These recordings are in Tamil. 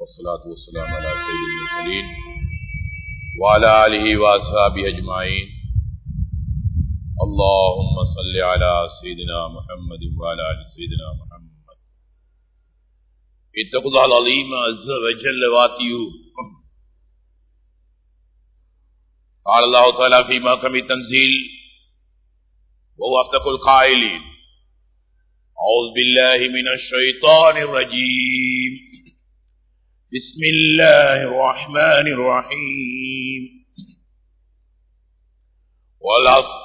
والصلاة والسلام على سيد المرسلين وعلى آله وأصحابه أجمعين اللهم صل على سيدنا محمد وعلى آل سيدنا محمد اتقوا الله العظيم عز وجل واتيوه قال الله تعالى في محكم التنزيل وهو أصدق القائلين أعوذ بالله من الشيطان الرجيم بسم الله الرحمن الرحيم والعصر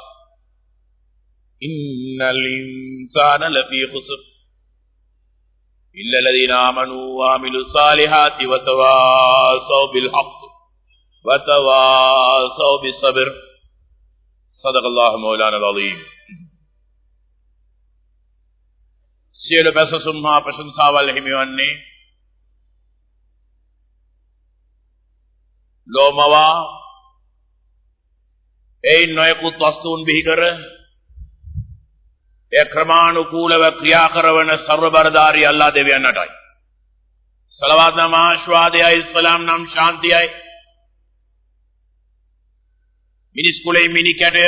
إن الإنسان لفي خسر إلا الذين آمنوا وعملوا الصالحات وتواصوا بالحق وتواصوا بالصبر صدق الله مولانا العظيم සියලු බැසසුම් හා ප්‍රශංසාවල් හිමිවන්නේ ලෝමවා එයින් නොයෙකුත් වස්තුූන් බිහි කර එය ක්‍රමානුකූලව ක්‍රියා කරවන සර්ව බරධාරී අල්ලා දෙවියන්නටයි. සලවාත් නම් ආශ්වාදයයි ඉස්ලාම් නම් ශාන්තියයි මිනිස් කුලේ මිනි කැටය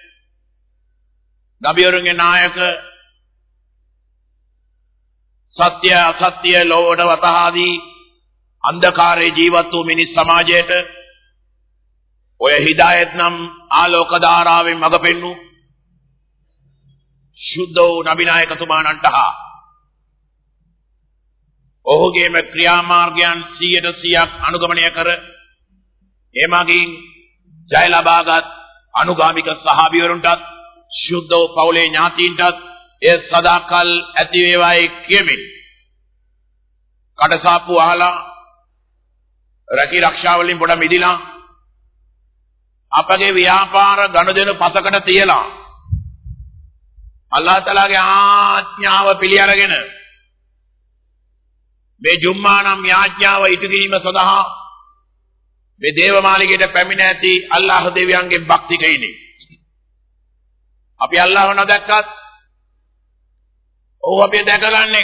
නබියරුන්ගේ නායක සත්‍ය අසත්‍ය ලෝවට වතහාදී අන්ධකාරයේ ජීවත් වූ මිනිස් සමාජයට ඔය හිදායත් නම් ආලෝක ධාරාවෙන් මඟ පෙන්වූ ශුද්ධ වූ නබිනායකතුමාණන්ට හා ඔහුගේම ක්‍රියාමාර්ගයන් සියයට සියක් අනුගමනය කර එමගින් ජය ලබාගත් අනුගාමික සහාබිවරුන්ටත් ශුද්ධ වූ පවුලේ ඥාතීන්ටත් ඒ සදාකල් ඇති වේවායි කියමින් කටසාප්පු අහලා රැකී රක්ෂාවලින් පොඩ මිදිලා අපගේ ව්‍යාපාර ගනුදෙනු පසකට තියලා අල්ලාහ් තලාගේ ආඥාව පිළි අරගෙන මේ ජුම්මා නම් යාඥාව ඉටු කිරීම සඳහා මේ දේවමාලිගයට පැමිණ ඇති අල්ලාහ් දෙවියන්ගේ භක්තිකයිනේ අපි අල්ලාහ් නොදැක්කත් ඔව් අපි දැකගන්නේ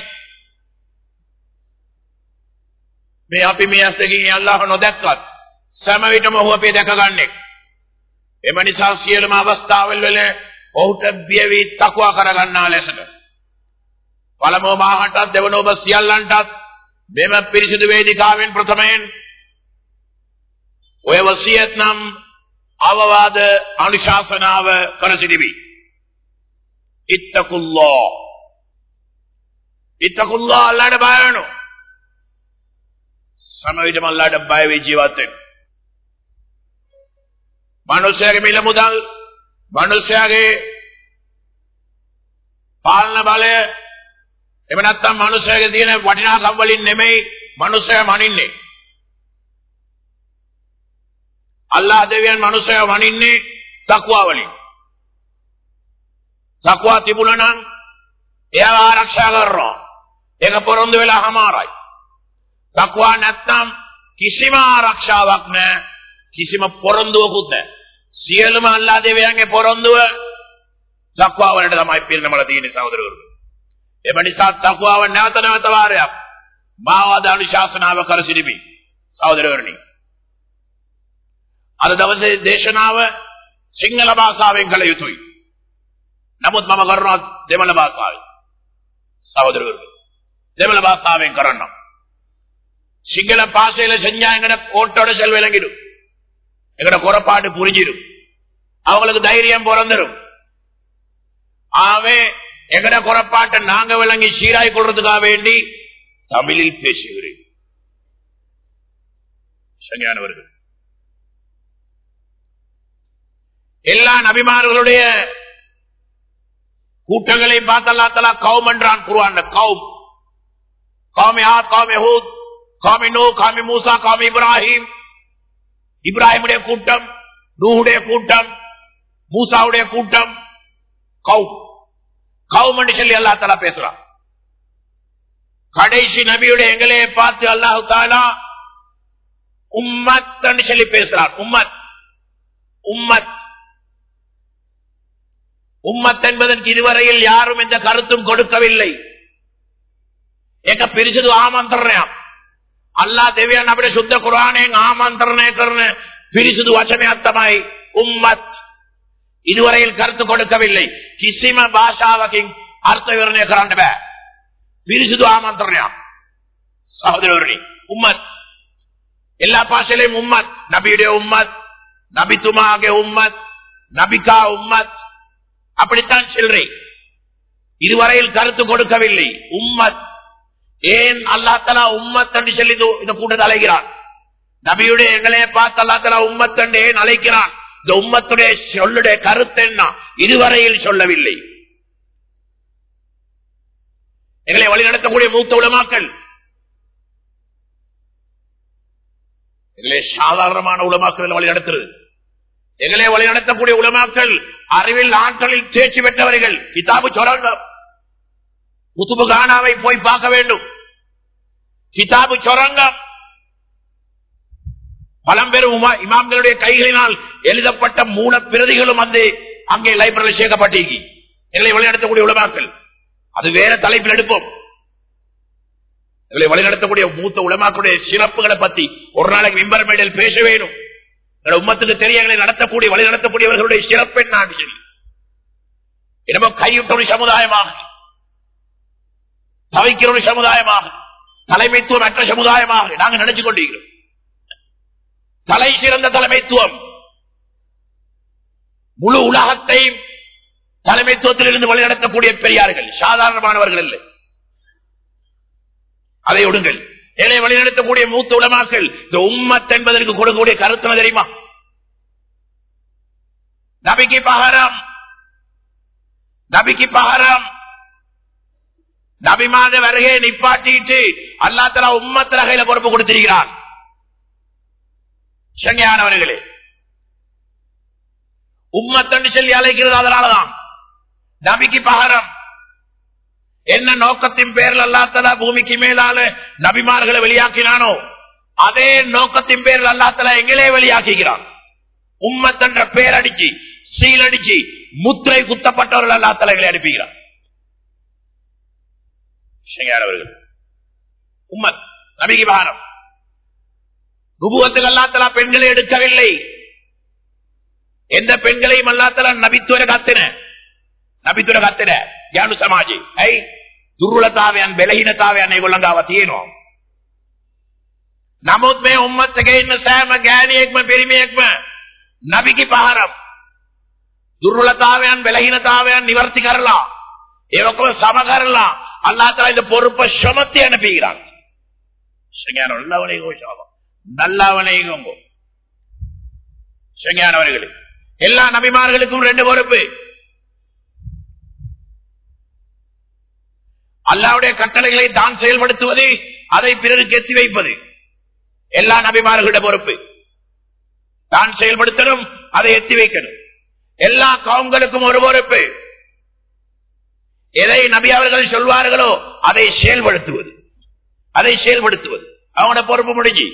මේ අපි මේ ඇස්තකින් අල්ලාහ් නොදැක්කත් සෑම විටම ඔහු අපි දැකගන්නේ එම නිසා සියලුම අවස්ථාවල් වල ඔහුට බිය වී තකුවා කරගන්නා ලෙසට පළමුව මාහටත් දෙවන ඔබ සියල්ලන්ටත් මෙම පිරිසිදු වේදිකාවෙන් ප්‍රථමයෙන් ඔය වසියත් නම් අවවාද අනුශාසනාව කර සිටිමි ඉත්තකුල්ලා ඉත්තකුල්ලා අල්ලාහට බය වෙනවා සමවිතම අල්ලාහට බය වෙ ජීවත් වෙන්න මනුෂ්‍යයාගේ මිල මුදල් මනුෂ්‍යයාගේ පාලන බලය එහෙම නැත්නම් මනුෂ්‍යයාගේ තියෙන වටිනාකම් වලින් නෙමෙයි මනුෂ්‍යයා මනින්නේ අල්ලාහ් දෙවියන් මනුෂ්‍යයා මනින්නේ තක්වා වලින් තක්වා තිබුණා නම් එයාව ආරක්ෂා කරනවා ඒක පොරොන්දු වෙලා හමාරයි තක්වා නැත්නම් කිසිම ආරක්ෂාවක් නැහැ කිසිම පොරොන්දුවකුත් නැහැ සියලුම අල්ලා දෙවියන්ගේ පොරොන්දුව තක්වා වලට තමයි පිරිනමලා තියෙන්නේ සහෝදරවරු. එම නිසා තක්වාව නැවත නැවත වාරයක් මාවාද අනුශාසනාව කර සිටිමි. සහෝදරවරුනි. අද දවසේ දේශනාව සිංහල භාෂාවෙන් කළ යුතුයි. නමුත් මම කරනවා දෙමළ භාෂාවෙන්. සහෝදරවරුනි. දෙමළ භාෂාවෙන් කරන්නම්. சிங்கள பாஷையில செஞ்சா எங்கட கோட்டோட செல் விளங்கிடும் எங்கட குறப்பாடு புரிஞ்சிடும் அவங்களுக்கு தைரியம் பிறந்துடும் ஆவே எங்கட குறப்பாட்டை நாங்க விளங்கி சீராய் கொள்றதுக்காக வேண்டி தமிழில் பேசுகிறேன் சரியானவர்கள் எல்லா நபிமார்களுடைய கூட்டங்களையும் பார்த்தல்லா தலா கௌம் என்றான் குருவான் கௌம் காமி ஆத் காமி ஹூத் காமி நூ காமி மூசா காமி இப்ராஹிம் இப்ராஹிமுடைய கூட்டம் நூஹுடைய கூட்டம் மூசாவுடைய கூட்டம் கௌம் கௌம் என்று சொல்லி அல்லா தலா பேசுறான் கடைசி நபியுடைய எங்களையே பார்த்து அல்லாஹு தாலா உம்மத் சொல்லி பேசுறார் உம்மத் உம்மத் உம்மத் என்பதற்கு இதுவரையில் யாரும் எந்த கருத்தும் கொடுக்கவில்லை එක පිරිසිදු ආමන්ත්‍රණයක් අල්ලා දෙවියන් අපිට සුද්ධ කුරාණයෙන් ආමන්ත්‍රණය කරන පිරිසිදු වචනයක් තමයි උම්මත් இதுவரையில் கருத்து கொடுக்கவில்லை කිසිම භාෂාවකින් අර්ථ විවරණය කරන්න බෑ පිරිසිදු ආමන්ත්‍රණයක් சகோதரர்களே உம்மத் எல்லா பாஷையிலையும் உம்மத் நபியுடைய உம்மத் நபித்துமாගේ உம்மத் நபிகா உம்மத் அப்படித்தான் செல்றேன் இதுவரையில் கருத்து கொடுக்கவில்லை உம்மத் ஏன் அல்லா தலா உம்மத் என்று சொல்லி இது- இந்த கூட்டத்தை அழைக்கிறான் நபியுடைய எங்களையே பார்த்து அல்லா தலா உம்மத் என்று ஏன் அழைக்கிறான் இந்த உம்மத்துடைய சொல்லுடைய கருத்து என்ன இதுவரையில் சொல்லவில்லை எங்களை வழிநடத்தக்கூடிய மூத்த உலமாக்கள் எங்களை சாதாரணமான உலமாக்கள் வழி நடத்துறது எங்களை வழி நடத்தக்கூடிய உலமாக்கள் அறிவில் ஆற்றலில் தேர்ச்சி பெற்றவர்கள் கிதாபு சொல்ல குத்துபு கானாவை போய் பார்க்க வேண்டும் கிதாபு சொரங்கம் பழம்பெரும் உமா- இமாம்களுடைய கைகளினால் எழுதப்பட்ட மூல பிரதிகளும் வந்து அங்கே லைப்ரரியில் சேர்க்கப்பட்டிருக்கு எங்களை வழிநடத்தக்கூடிய உலமாக்கள் அது வேற தலைப்பில் எடுப்போம் எங்களை வழிநடத்தக்கூடிய மூத்த உலமாக்களுடைய சிறப்புகளை பத்தி ஒரு நாளைக்கு விம்பர் மேடையில் பேச வேணும் எங்களை உம்மத்துக்கு தெரிய எங்களை நடத்தக்கூடிய வழி நடத்தக்கூடியவர்களுடைய சிறப்பு என்ன சொல்லி என்னமோ கைவிட்ட ஒரு சமுதாயமாக தவிக்கிற ஒரு சமுதாயமாக தலைமைத்துவம் அற்ற சமுதாயமாக நாங்கள் நினைச்சு கொண்டிருக்கிறோம் தலை சிறந்த தலைமைத்துவம் முழு உலகத்தையும் தலைமைத்துவத்தில் இருந்து வழிநடத்தக்கூடிய பெரியார்கள் சாதாரணமானவர்கள் இல்லை அதை ஒடுங்கள் ஏழை வழிநடத்தக்கூடிய மூத்த உலமாக்கள் இந்த உம்மத் என்பதற்கு கொடுக்கக்கூடிய கருத்து என்ன தெரியுமா நபிக்கு பகரம் நபிக்கு பகரம் நபிமாத வருகையை நிப்பாட்டிட்டு அல்லா தலா உம்மத் கையில பொறுப்பு கொடுத்திருக்கிறான் சங்கையானவர்களே உம்மத்தண்டு சொல்லி அழைக்கிறது அதனாலதான் நபிக்கு பகரம் என்ன நோக்கத்தின் பேரில் அல்லாத்தலா பூமிக்கு மேலால நபிமார்களை வெளியாக்கினானோ அதே நோக்கத்தின் பேரில் அல்லாத்தலா எங்களே வெளியாக்குகிறான் உம்மத்தன்ற பேர் அடிச்சு சீல் அடிச்சு முத்திரை குத்தப்பட்டவர்கள் அல்லாத்தலா எங்களை அனுப்புகிறான் அவர்கள் உம்மத் நபிக்கு பாரம் குபுவத்துக்கு அல்லாத்தலா பெண்களை எடுக்கவில்லை எந்த பெண்களையும் அல்லாத்தலா நபித்துவரை காத்தின නබිතුර ගත්තේ නෑ ඥානු සමාජයේ. ඇයි? දුර්වලතාවයන් බැලහිනතාවයන් ඒගොල්ලන්ග ආව තියෙනවා. නමුත් මේ උම්මත් එකේ ඉන්න සෑම ගෑණියෙක්ම පිරිමියෙක්ම නබිකි පහරම් දුර්වලතාවයන් බැලහිනතාවයන් නිවර්ති කරලා ඒ ඔක්කොම සම කරලා අල්ලාහ් තාලා இந்த பொறுப்பை சுமத்தி அனுப்புகிறான். சரியான நல்லவனை கோஷாவா நல்லவனை கோங்கோ சரியானவர்களே எல்லா நபிமார்களுக்கும் ரெண்டு பொறுப்பு அல்லாவுடைய கட்டளைகளை தான் செயல்படுத்துவது அதை பிறருக்கு எத்தி வைப்பது எல்லா நபிமார்களிட பொறுப்பு தான் செயல்படுத்தணும் அதை எத்தி வைக்கணும் எல்லா கவுங்களுக்கும் ஒரு பொறுப்பு எதை நபி அவர்கள் சொல்வார்களோ அதை செயல்படுத்துவது அதை செயல்படுத்துவது அவனோட பொறுப்பு முடிஞ்சு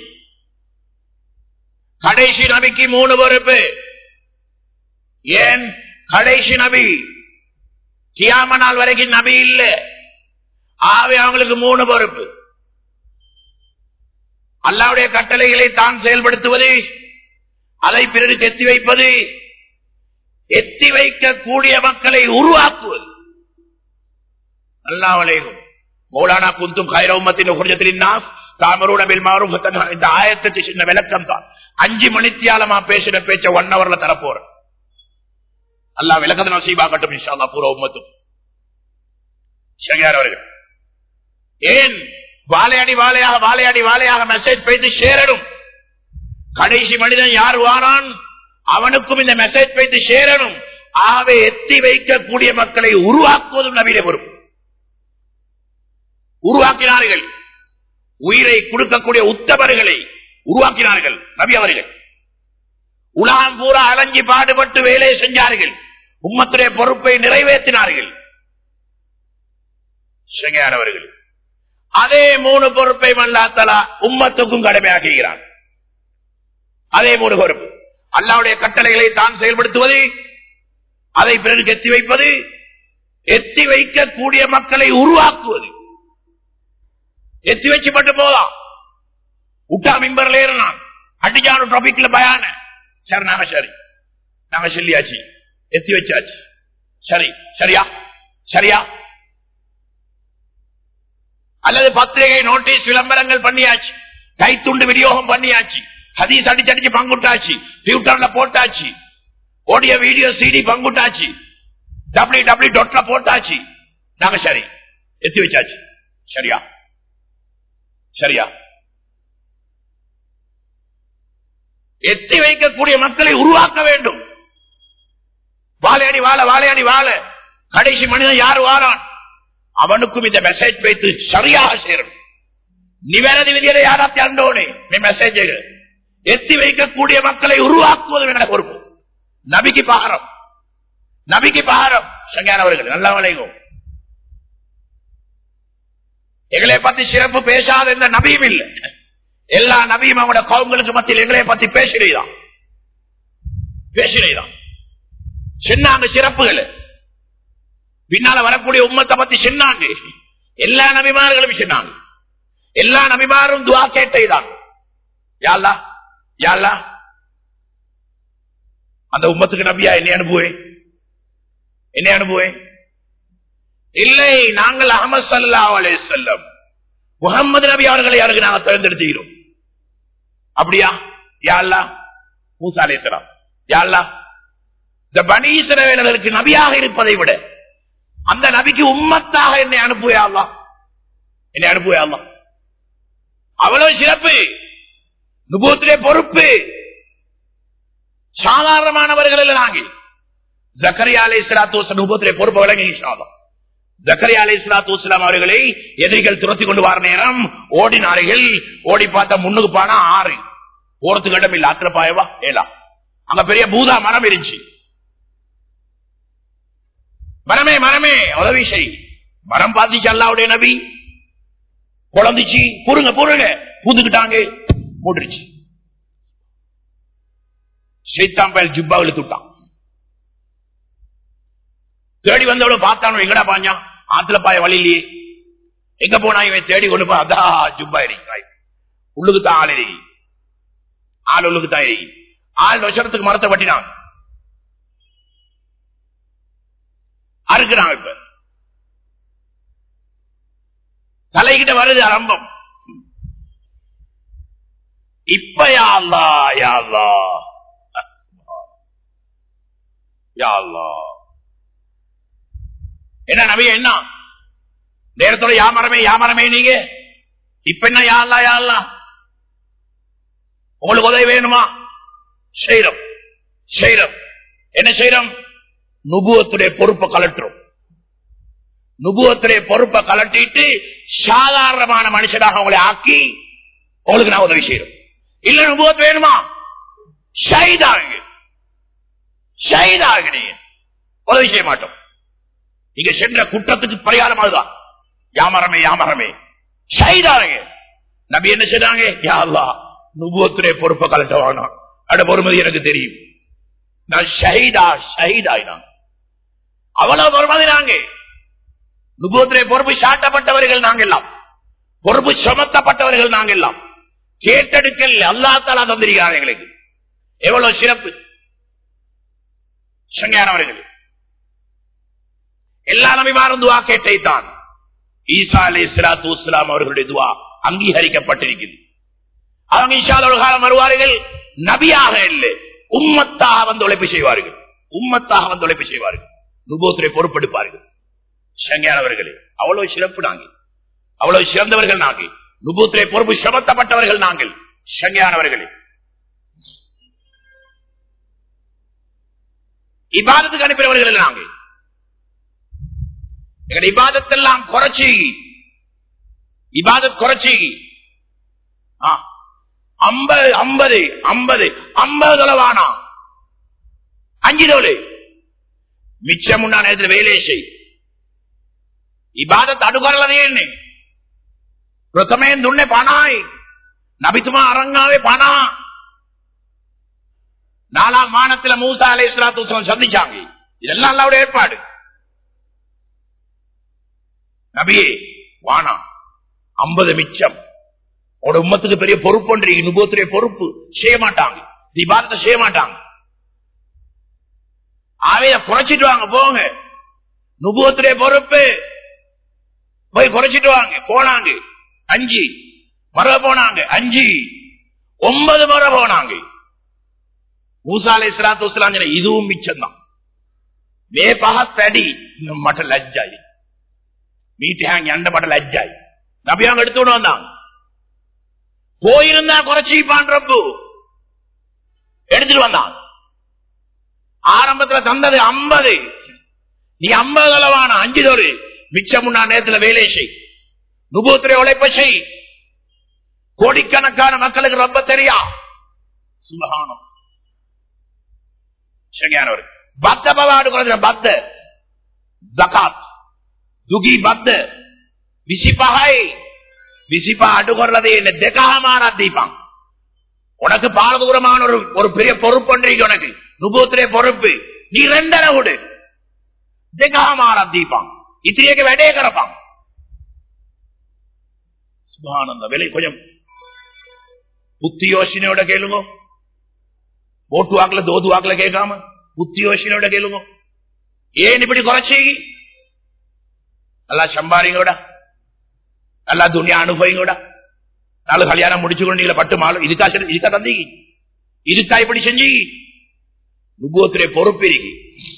கடைசி நபிக்கு மூணு பொறுப்பு ஏன் கடைசி நபி கியாம நாள் வரைக்கும் நபி இல்லை ஆவே அவங்களுக்கு மூணு பொறுப்பு அல்லாவுடைய கட்டளைகளை தான் செயல்படுத்துவது அதை பிறருக்கு எத்தி வைப்பது எத்தி வைக்கக்கூடிய மக்களை உருவாக்குவது அல்லாவலையும் மௌலானா குந்தும் கைரவமத்தின் குடியத்தின் தாமரூட பில்மாரும் இந்த ஆயத்துக்கு சின்ன விளக்கம் தான் அஞ்சு மணித்தியாலமா பேசின பேச்ச ஒன் ஹவர்ல தரப்போறேன் அல்லா விளக்கத்தை நசீபாகட்டும் இன்ஷா பூரா உம்மத்தும் சரியார் அவர்கள் ஏன் வாழையடி வாழையாக வாழையடி வாழையாக மெசேஜ் போய்த்து சேரணும் கடைசி மனிதன் யார் வாரான் அவனுக்கும் இந்த மெசேஜ் போய்த்து சேரணும் ஆகவே எத்தி வைக்கக்கூடிய மக்களை உருவாக்குவதும் நவீன பொறுப்பு உருவாக்கினார்கள் உயிரை கொடுக்கக்கூடிய உத்தவர்களை உருவாக்கினார்கள் நபி அவர்கள் உலகம் பூரா அலைஞ்சி பாடுபட்டு வேலை செஞ்சார்கள் உம்மத்துடைய பொறுப்பை நிறைவேற்றினார்கள் அவர்கள் அதே மூணு பொறுப்பை மல்லாத்தலா உம்மத்துக்கும் கடமையாக்குகிறான் அதே மூணு பொறுப்பு அல்லாவுடைய கட்டளைகளை தான் செயல்படுத்துவது அதை பிறருக்கு எத்தி வைப்பது எத்தி வைக்கக்கூடிய மக்களை உருவாக்குவது எத்தி வச்சு மட்டும் போலாம் விட்டா மிம்பர்ல ஏறினான் அடிஜானு டாபிக்ல பயான சரி நாங்க சரி நாங்க சொல்லியாச்சு எத்தி வச்சாச்சு சரி சரியா சரியா அல்லது பத்திரிகை நோட்டீஸ் விளம்பரங்கள் பண்ணியாச்சு கைத்துண்டு விநியோகம் பண்ணியாச்சு ஹதீஸ் அடிச்சு அடிச்சு பங்குட்டாச்சு ட்விட்டர்ல போட்டாச்சு ஆடியோ வீடியோ சிடி பங்குட்டாச்சு டபிள்யூ டபிள்யூ டாட்ல போட்டாச்சு நாங்க சரி எத்தி வச்சாச்சு சரியா சரியா எத்தி வைக்கக்கூடிய மக்களை உருவாக்க வேண்டும் வாழையடி வாழ வாழையடி வாழ கடைசி மனிதன் யார் வாரான் அவனுக்கும் இந்த மெசேஜ் வைத்து சரியாக சேரும் நிவேரதி விதியில யாராத்தி அண்டோனே மெசேஜ் எத்தி வைக்கக்கூடிய மக்களை உருவாக்குவது என பொறுப்பு நபிக்கு பாரம் நபிக்கு பாரம் சங்கானவர்கள் நல்ல வளைகும் எங்களை பத்தி சிறப்பு பேசாத எந்த நபியும் இல்லை எல்லா நபியும் அவங்களோட கவுங்களுக்கு மத்தியில் எங்களை பத்தி பேசினேதான் பேசினேதான் சொன்னாங்க சிறப்புகள் பின்னால வரக்கூடிய உம்மத்தை பத்தி சொன்னாங்க எல்லா நபிமார்களும் சொன்னாங்க எல்லா நபிமாரும் துவா கேட்டேதான் யாழ்லா யாழ்லா அந்த உம்மத்துக்கு நபியா என்ன அனுப்புவேன் என்ன அனுப்புவேன் இல்லை நாங்கள் அகமது சல்லா அலே செல்லம் முகமது நபி அவர்களை யாருக்கு நாங்கள் தேர்ந்தெடுத்துகிறோம் அப்படியா யாழ்லா மூசா அலேசலாம் யாழ்லா இந்த பனீஸ்வரர்களுக்கு நபியாக இருப்பதை விட அந்த நபிக்கு உம்மத்தாக என்னை அனுப்புவையாளா என்னை அனுப்புவையாளா அவ்வளவு சிறப்பு நுபத்திலே பொறுப்பு சாதாரணமானவர்கள் இல்லை நாங்கள் ஜக்கரியா அலை இஸ்லாத்து நுபத்திலே பொறுப்பு விளங்கி சாதம் ஜக்கரியா அலை இஸ்லாத்து இஸ்லாம் அவர்களை எதிரிகள் துரத்தி கொண்டு வர நேரம் ஓடினார்கள் ஓடி பார்த்தா முன்னுக்கு பானா ஆறு போறதுக்கு இடம் இல்ல அத்திர பாயவா ஏலா அங்க பெரிய பூதா மரம் இருந்துச்சு மரமே மரமே உதவி செய் மரம் பார்த்துச்சு அல்லாவுடைய நபி குழந்துச்சு பொறுங்க பொறுங்க பூந்துக்கிட்டாங்க மூடிருச்சு சைத்தான் பயல் ஜிப்பாவில் துட்டான் தேடி வந்தவளவு பார்த்தானோ எங்கடா பாஞ்சா ஆத்துல பாய வழியிலேயே எங்க போனா இவன் தேடி கொண்டு போய் அதா ஜுப்பா எரிக்கிறாய் உள்ளுக்கு தான் ஆள் எரிக்கி ஆள் உள்ளுக்கு தான் எரிக்கி ஆள் வருஷத்துக்கு மரத்தை வட்டினான் அறுக்கிறான் இப்ப தலைகிட்ட வருது ஆரம்பம் இப்ப யாழ்லா யாழ்லா யாழ்லா என்ன நபிய என்ன நேரத்தோட யாமரமே யாமரமே நீங்க இப்ப என்ன யாழ்லா யாழ்லா உங்களுக்கு உதவி வேணுமா செய்யறோம் செய்யறோம் என்ன செய்யறோம் நுபுவத்துடைய பொறுப்பை கலட்டுறோம் நுபுவத்துடைய பொறுப்பை கலட்டிட்டு சாதாரணமான மனுஷனாக உங்களை ஆக்கி உங்களுக்கு நான் உதவி செய்யறோம் இல்ல நுபுவத் வேணுமா ஷைதாங்க ஷைதாக நீங்க உதவி செய்ய மாட்டோம் நீங்க சென்ற குற்றத்துக்கு பரிகாரம் அதுதான் யாமரமே யாமரமே ஷைதாங்க நபி என்ன செய்றாங்க யாழ்லா நுபுவத்துடைய பொறுப்பை கலட்ட வேணாம் அட பொறுமதி எனக்கு தெரியும் நான் ஷஹீதா ஷஹீதாயினான் அவ்வளவு பொறுமதி நாங்க நுபுவத்துடைய பொறுப்பு சாட்டப்பட்டவர்கள் நாங்க எல்லாம் பொறுப்பு சுமத்தப்பட்டவர்கள் நாங்க எல்லாம் கேட்டெடுக்கல் அல்லா தாலா தந்திருக்கிறார் எங்களுக்கு எவ்வளவு சிறப்பு சங்கையானவர்கள் எல்லா நபிமாரும் துவா கேட்டைத்தான் ஈசா அலி இஸ்லாத்து இஸ்லாம் அவர்களுடைய துவா அங்கீகரிக்கப்பட்டிருக்கிறது அவங்க இஷால ஒரு காலம் வருவார்கள் நபியாக இல்லை உம்மத்தாக வந்து உழைப்பு செய்வார்கள் உம்மத்தாக வந்து உழைப்பு செய்வார்கள் நுபோத்திரை பொறுப்பெடுப்பார்கள் சங்கையானவர்களே அவ்வளவு சிறப்பு நாங்கள் அவ்வளவு சிறந்தவர்கள் நாங்கள் நுபூத்திரை பொறுப்பு சமத்தப்பட்டவர்கள் நாங்கள் சங்கையானவர்களே இபாதத்துக்கு அனுப்பினவர்கள் நாங்கள் எங்களுடைய இபாதத்தெல்லாம் குறைச்சி இபாதத் குறைச்சி ஐம்பது ஐம்பது ஐம்பது ஐம்பது தொலைவானா அஞ்சு தோலை மிச்சம் உண்டான நேரத்தில் வேலையை செய் ඉබාදත් අඩු කරලා තියෙන්නේ ප්‍රථමයෙන් දුන්නේ 50යි நபித்துமா அரங்காவே பணா நாலாம் வானத்துல மூசா அலை இஸ்லாத்து சந்திச்சாங்க இதெல்லாம் அல்லாவுடைய ஏற்பாடு நபியே வானா ஐம்பது மிச்சம் உங்களோட உம்மத்துக்கு பெரிய பொறுப்பு ஒன்று நுபத்துடைய பொறுப்பு செய்ய மாட்டாங்க திபாரத்தை செய்ய மாட்டாங்க அவைய குறைச்சிட்டு வாங்க போங்க நுபுவத்துடைய பொறுப்பு போய் குறைச்சிட்டு வாங்க போனாங்க அஞ்சு மர போனாங்க அஞ்சு ஒன்பது முறை போனாங்க மூசாலை சிராத்து வசலாம் இதுவும் மிச்சம் தான் மே பகத்தடி மட்ட லஜ்ஜாய் மீட்டு ஹேங் எண்ட மட்ட லஜ்ஜாய் நபியாங்க எடுத்துட்டு வந்தாங்க போயிருந்தா குறைச்சிப்பான் ரப்பு எடுத்துட்டு வந்தான் ஆரம்பத்துல தந்தது ஐம்பது நீ ஐம்பது அளவான அஞ்சு தோறு மிச்சம் முன்னா நேரத்துல வேலை செய் நுபூத்திரை உழைப்ப செய் கோடிக்கணக்கான மக்களுக்கு ரொம்ப தெரியா சுபகானம் சரியானவர் பத்த பவாடு கொடுக்கிற பத்த ஜகாத் துகி பத்த விசிப்பகாய் விசிப்பா அடுகொறது என்ன தெகாமான தீபான் உனக்கு பாரதூரமான ஒரு ஒரு பெரிய பொறுப்பு ஒன்றைக்கு உனக்கு நுபூத்திரே பொறுப்பு நீ ரெண்டரை விடு தெகாமான தீபான் இத்திரியக்கு வெடைய கரப்பான் சுபானந்த விலை கொஞ்சம் புத்தி யோசனையோட கேளுங்க ஓட்டு வாக்குல தோது வாக்குல கேட்காம புத்தி யோசனையோட கேளுங்க ஏன் இப்படி குறைச்சி நல்லா சம்பாரிங்கோட நல்லா துணியா அனுபவிங்கோட நாலு கல்யாணம் முடிச்சு கொண்டீங்களா பட்டு மாலும் இதுக்கா சரி- இதுக்கா தந்தீங்க இதுக்கா இப்படி செஞ்சு நுபோத்திரை பொறுப்பு இருக்கு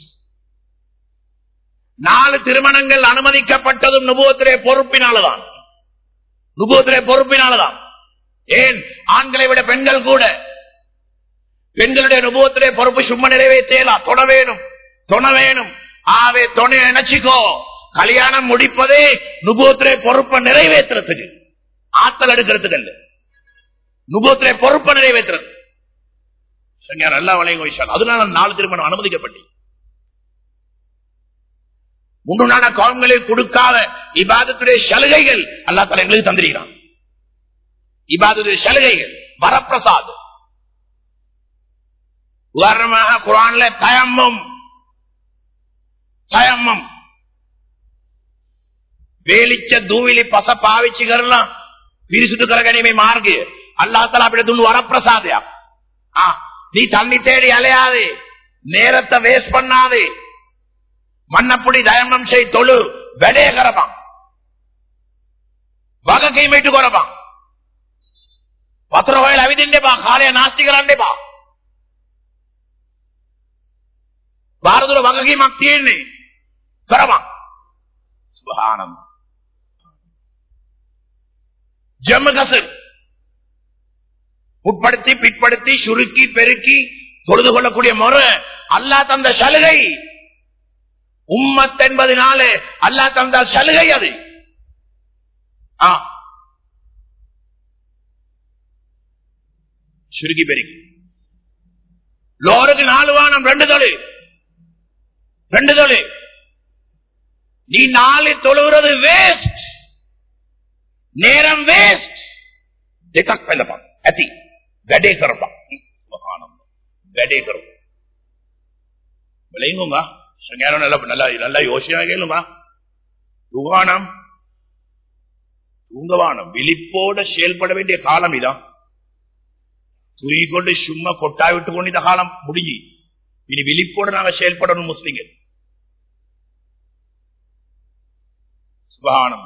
நாலு திருமணங்கள் அனுமதிக்கப்பட்டதும் நுபோத்திரை பொறுப்பினாலதான் நுபோத்திரை பொறுப்பினாலதான் ஏன் ஆண்களை விட பெண்கள் கூட பெண்களுடைய நுபோத்திரை பொறுப்பு சும்மா நிறைவேற்றலா தொட வேணும் தொண வேணும் ஆவே துணை நினைச்சுக்கோ கல்யாணம் முடிப்பதே நுபோத்திரை பொறுப்பை நிறைவேற்றுறதுக்கு ஆத்தல் எடுக்கிறதுக்கு அல்ல நுபோத்திரை பொறுப்பை நிறைவேற்றுறது சரியா நல்லா வளைங்க விஷயம் அதனால நாலு திருமணம் அனுமதிக்கப்பட்டு முன்னான காலங்களில் கொடுக்காத இபாதத்துடைய சலுகைகள் அல்லா தலை எங்களுக்கு தந்திருக்கிறான் இபாதத்துடைய சலுகைகள் வரப்பிரசாத் உதாரணமாக குரான்ல தயம்மம் தயம்மம் වේලිච්ච දූවිලි පස පාවිච්චි කරලා පිරිසුදු කරගැනීමේ මාර්ගය අල්ලාහ් තාලා අපිට දුන්නු වරප්‍රසාදයක්. ஆ நீ தண்ணி தேடி அலையாதே நேரத்தை வேஸ்ட் பண்ணாதே மண்ணப்புடி தயமம் செய் தொழு வெடைய கரப்பான் වගකීම ඉටු කරපන්. වතුර හොයලා ඇවිදින්න එපා. කාලය නාස්ති කරන්න එපා. බාරදුර වගකීමක් තියෙන්නේ. කරපන්. சுபஹானம் ஜம்மு கசர் உட்படுத்தி பிற்படுத்தி சுருக்கி பெருக்கி தொழுது கொள்ளக்கூடிய முறை அல்லா தந்த சலுகை உம்மத் என்பதனாலே அல்லா தந்த சலுகை அது ஆ. சுருக்கி பெருக்கி லோருக்கு நாலு வானம் ரெண்டு தொழில் ரெண்டு தொழில் நீ நாளை தொழுகிறது வேஸ்ட் நேரம் வேஸ்ட் දෙකක් පැලපන් ඇති වැඩේ කරපන් சுபஹானல்லாஹ். වැඩේ කරපන් விளையுங்க சங்காரம் நல்லா நல்லா நல்லா யோசனை கேளுங்க தூவானம் தூங்கவானம் விழிப்போட செயல்பட வேண்டிய காலம் இதான் தூங்கி கொண்டு சும்மா கொட்டாய் விட்டு கொண்டு இந்த காலம் முடிஞ்சு இனி விழிப்போட நாங்க செயல்படணும் முஸ்லிம்கள் ස්වානම.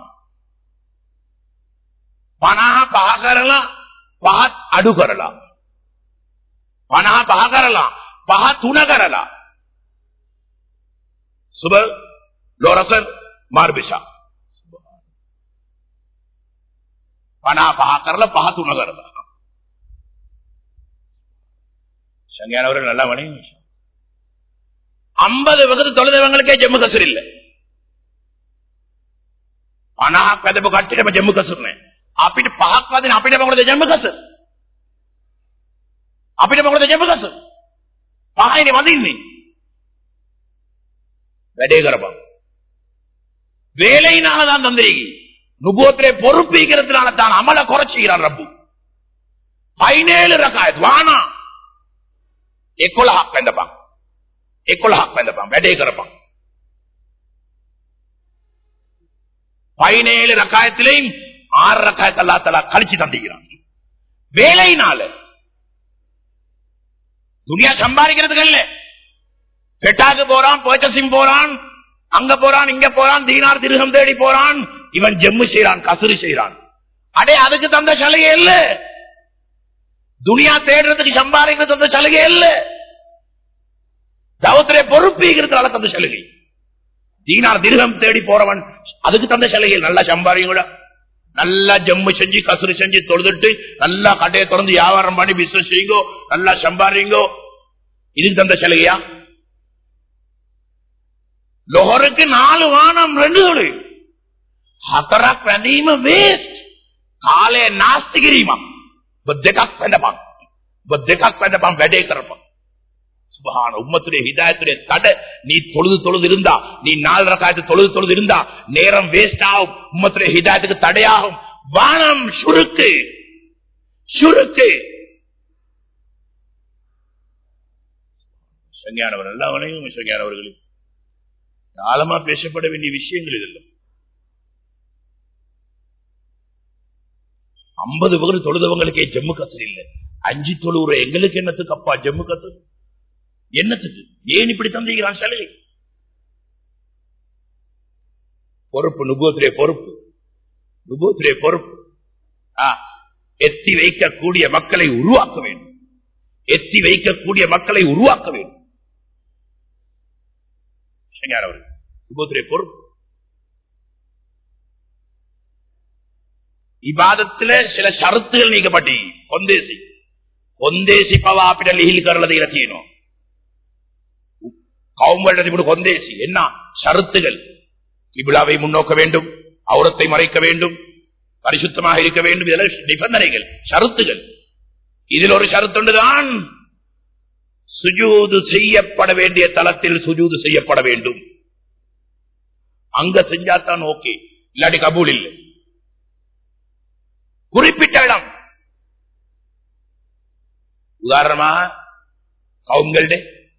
පනහ පහ කරලා පහත් අඩු කරලා. පනහ පහ කරලා පහ තුන කරලා. සුබ ලෝරසන් මාර්බිෂා. පනහ පහ කරලා පහ තුන කරලා. சங்கையானவர்கள் நல்லா வணங்கி ஐம்பது வகுத்து தொலைதவங்களுக்கே ஜம்மு கசூர் இல்லை පනහක් වැදපු කට්ටියටම ජම්මු කසුරනේ. අපිට පහක් වදින අපිට මොකද ජම්මු කසුර? අපිට මොකද ජම්මු කසුර? පහයිනේ වදින්නේ. වැඩේ කරපන්. வேலையினால தான் தந்திரிகி நுபோத்திரை பொறுப்பீக்கிறதுனால தான் அமல குறைச்சுகிறான் ரப்பு பதினேழு ரகாயத் வானா එකොළහක් වැඳපන් එකොළහක් වැඳපන් වැඩේ කරපන් பதினேழு ரக்காயத்திலையும் ஆறு ரக்காயத்தை அல்லா தலா கழிச்சு தந்திக்கிறான் வேலையினால துணியா சம்பாதிக்கிறதுக்கு இல்ல பெட்டாக்கு போறான் பர்ச்சசிங் போறான் அங்க போறான் இங்க போறான் தீனார் திருகம் தேடி போறான் இவன் ஜம்மு செய்யறான் கசுறு செய்யறான் அடே அதுக்கு தந்த சலுகை இல்ல துனியா தேடுறதுக்கு சம்பாதிக்கிறது தந்த சலுகை இல்ல தவத்திலே பொறுப்பீங்கிறதுனால தந்த சலுகை தீனார் திருகம் தேடி போறவன் அதுக்கு தந்த சலுகை நல்லா சம்பாதிங்க நல்லா ஜம்மு செஞ்சு கசுறு செஞ்சு தொழுதுட்டு நல்லா கடையை திறந்து வியாபாரம் பண்ணி பிசினஸ் செய்யுங்கோ நல்லா சம்பாதிங்கோ இதுக்கு தந்த சலுகையா லொஹருக்கு நாலு வானம் ரெண்டு தொழு හතරක් වැඳීම වේස්ට් කාලය නාස්ති කිරීමක් ඔබ දෙකක් වැඳපන් ඔබ දෙකක් වැඳපන් වැඩේ කරපන් சுபஹான உம்மத்துடைய ஹிதாயத்துடைய தடை நீ தொழுது தொழுது இருந்தா நீ நாலு ரக்காயத்து தொழுது தொழுது இருந்தா நேரம் வேஸ்ட் ஆகும் உம்மத்துடைய ஹிதாயத்துக்கு தடையாகும் வானம் சுருக்கு சுருக்கு சங்கியானவர் எல்லாவனையும் சங்கியானவர்களும் ஆழமா பேசப்பட வேண்டிய விஷயங்கள் இதெல்லாம் ஐம்பது பேர் தொழுதவங்களுக்கே ஜம்மு கசர் இல்ல அஞ்சு தொழுவுற எங்களுக்கு என்னத்துக்கு அப்பா ஜம்மு கசர் என்னத்துக்கு ஏன் இப்படி தந்திக்கிறான் சலுகை பொறுப்பு நுபோத்திரே பொறுப்பு நுபோத்திரே பொறுப்பு ஆ, எத்தி வைக்கக்கூடிய மக்களை உருவாக்க வேண்டும் எத்தி வைக்கக்கூடிய மக்களை உருவாக்க வேண்டும் சரியான அவர்கள். நுபோத்திரே பொறுப்பு இபாதத்துல சில ஷரத்துகள் நீக்கப்பட்டி கொந்தேசி கொந்தேசி பவாப்பிட லிහිල් කරලා දීලා තියෙනවා கவும்பல்றது இப்படி கொந்தேசி என்ன ஷரத்துகள் கிபிலாவை முன்னோக்க வேண்டும் அவுரத்தை மறைக்க வேண்டும் பரிசுத்தமாக இருக்க வேண்டும் இதெல்லாம் நிபந்தனைகள் ஷரத்துகள் இதில் ஒரு ஷரத்துண்டுதான் சுஜூது செய்யப்பட வேண்டிய தளத்தில் சுஜூது செய்யப்பட வேண்டும் அங்க செஞ்சாதான் ஓகே இல்லாட்டி கபூல் இல்லை குறிப்பிட்ட இடம் உதாரணமா கவுங்களுடைய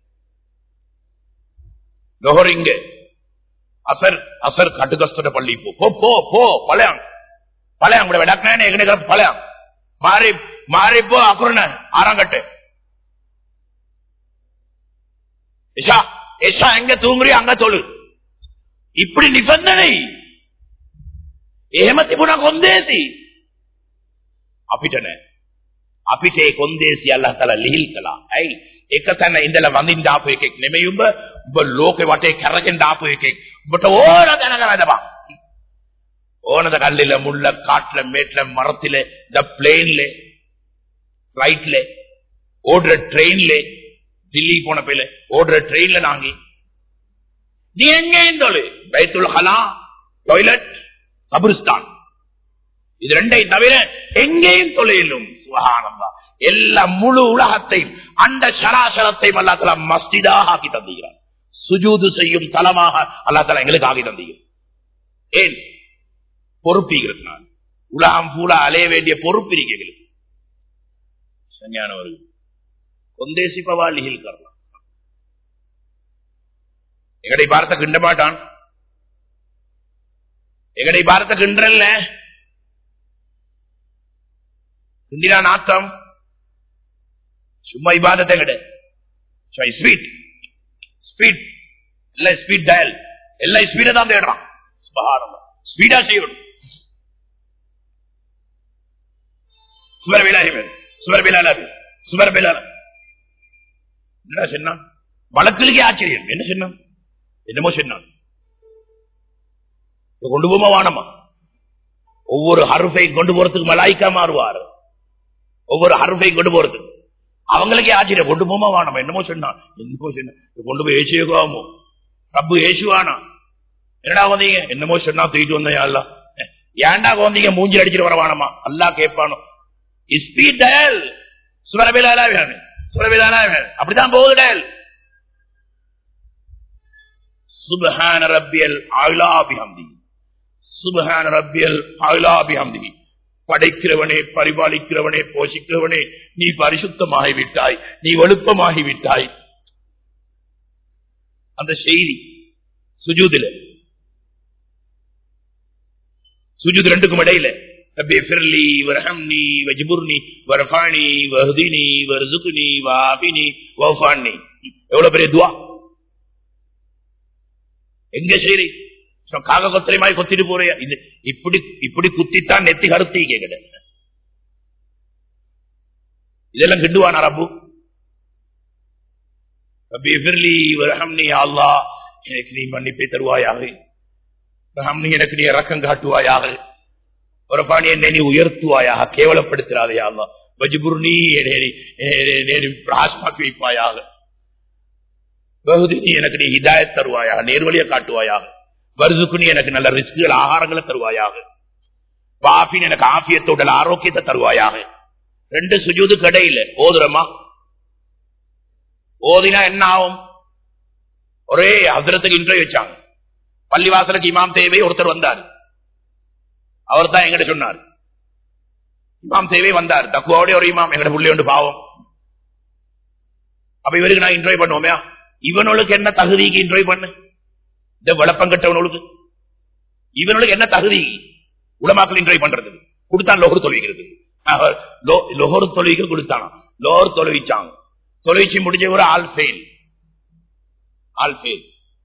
லொஹரிங்க අසර් අසර් කටුගස්තට පල්ලි පෝ පෝ පෝ පෝ පලයන් පලයන් උඩ වැඩක් නැහැ නේ ඒකනේ කරපු පලයන් මාරි මාරි පෝ අකුරන ආරංගට එෂා එෂා எங்க தூங்குறி அங்க தொழு இப்படி நிபந்தனை එහෙම තිබුණා කොන්දේසි අපිට නෑ අපිට ඒ කොන්දේසි අල්ලාහ් තාලා ලිහිල් කළා ඇයි එක තැන ඉඳලා වඳින්න ආපු එකෙක් නෙමෙයි උඹ උඹ ලෝකේ වටේ කරගෙන ආපු එකෙක් උඹට ඕන දැනග වැදපන් ඕනද கல்லில முள்ள காட்டுல மேட்ல மரத்தில இந்த பிளேன்ல பிளைட்ல ஓடுற ட்ரெயின்ல தில்லி போன பேல ஓடுற ட்ரெயின்ல நாங்க நீ எங்க இருந்தோளு பைத்துல் ஹலா டாய்லெட் கபிரிஸ்தான் இது ரெண்டை தவிர எங்கேயும் தொழிலும் சுகானந்தா எல்லா முழு உலகத்தையும் அந்த சராசரத்தையும் அல்லாத்தலா மஸ்திதாக ஆக்கி தந்துகிறார் சுஜூது செய்யும் தலமாக அல்லாத்தலா எங்களுக்கு ஆகி தந்துகிறார் ஏன் பொறுப்பீங்கிறதுனால உலகம் பூரா அலைய வேண்டிய பொறுப்பு இருக்கு எங்களுக்கு சஞ்ஞானவர்கள் கொந்தேசி பவாலிகள் கரலாம் எங்கடை பாரத கிண்ட மாட்டான் எங்கடை பாரத கிண்டல்ல கிண்டினா நாத்தம் சும்மா இபாதத்தை கிட ஸ்பீட் ஸ்பீட் எல்லாம் ஸ்பீட் டயல் எல்லாம் ஸ்பீட தான் தேடுறான் ஸ்பீடா செய்யணும் சுவர் வேலாஹி சுவர் வேலாலாபி சுவர் வேலால என்ன சொன்னான் வழக்கிலுக்கே ஆச்சரியம் என்ன சொன்னான் என்னமோ சொன்னான் இதை கொண்டு போமா வானமா ஒவ்வொரு ஹருஃபை கொண்டு போறதுக்கு மலாய்க்கா மாறுவார் ஒவ்வொரு ஹருஃபை கொண்டு போறதுக்கு அவங்களுக்கே ஆச்சரியம் கொண்டு போமா வானமா என்னமோ சொன்னான் என்னமோ சொன்னான் இதை கொண்டு போய் ஏசியோகாமோ ரப்பு ஏசுவானா என்னடா வந்தீங்க என்னமோ சொன்னா தூக்கிட்டு வந்தேன் அல்ல ஏன்டா வந்தீங்க மூஞ்சி அடிச்சிட்டு வர வானமா அல்லா கேட்பானோ ஸ்பீட் டயல் சுவரபிலாலா வேணும் சுவரபிலாலா வேணும் அப்படித்தான் போகுது டயல் சுபஹான ரப்பியல் ஆயிலாபிஹம்தி சுபஹான ரப்பியல் ஆயிலாபிஹம்தி படைக்கிறவனே பரிபாலிக்கிறவனே போஷிக்கிறவனே நீ பரிசுத்தமாகி விட்டாய் நீ வலுப்பமாகி விட்டாய் அந்த செய்தி சுஜூதில சுஜூத் ரெண்டுக்கும் இடையில ربي اغفر لي وارحمني واجبرني وارفعني واهدني وارزقني وعافني واعف عني எவ்வளவு பெரிய துவா எங்க செய்றீ சோ, காக கொத்தரை மாதிரி கொத்திட்டு போறியா இது இப்படி இப்படி குத்தித்தான் நெத்தி கருத்தி கேட்கல இதெல்லாம் கிண்டுவானா ரப்பு ரப்பி ஃபிர்லி வரஹம்னி யா அல்லாஹ் எனக்கு நீ மன்னிப்பை தருவாயாக ரஹம்னி எனக்கு நீ இரக்கம் காட்டுவாயாக ஒரு பாணி என்னை நீ உயர்த்துவாயாக கேவலப்படுத்தினாதே யா அல்லாஹ் வஜ்புர்னி பிராஸ்மாக்கி வைப்பாயாக பகுதி எனக்கு நீ ஹிதாயத் தருவாயாக நேர்வழியை காட்டுவாயாக வருதுக்கு எனக்கு நல்ல ரிஸ்குகள் ஆகாரங்களை தருவாயாக பாபின் எனக்கு ஆபியத்தோட ஆரோக்கியத்தை தருவாயாக ரெண்டு சுஜூது கடையில ஓதுறமா ஓதினா என்ன ஆகும் ஒரே ஹசரத்துக்கு இன்டர்வியூ வச்சாங்க பள்ளிவாசலுக்கு இமாம் தேவை ஒருத்தர் வந்தார் அவர் தான் எங்கிட்ட சொன்னார் இமாம் தேவை வந்தார் தக்குவோட ஒரு இமாம் எங்கட புள்ளி ஒன்று பாவம் அப்ப இவருக்கு நான் இன்டர்வியூ பண்ணுவோமே இவனுக்கு என்ன தகுதிக்கு இன்டர்வியூ பண்ணு இந்த விளப்பம் கட்டவனுக்கு இவனுக்கு என்ன தகுதி உலமாக்கள் இன்டர்வியூ பண்றது கொடுத்தான் லோகர் தொழுவிக்கிறது லோகர் தொழுவிக்க கொடுத்தான் லோகர் தொழுவிச்சாங்க தொலைச்சி முடிஞ்ச ஒரு ஆல் ஃபெயில் ஆல் ஃபெயில்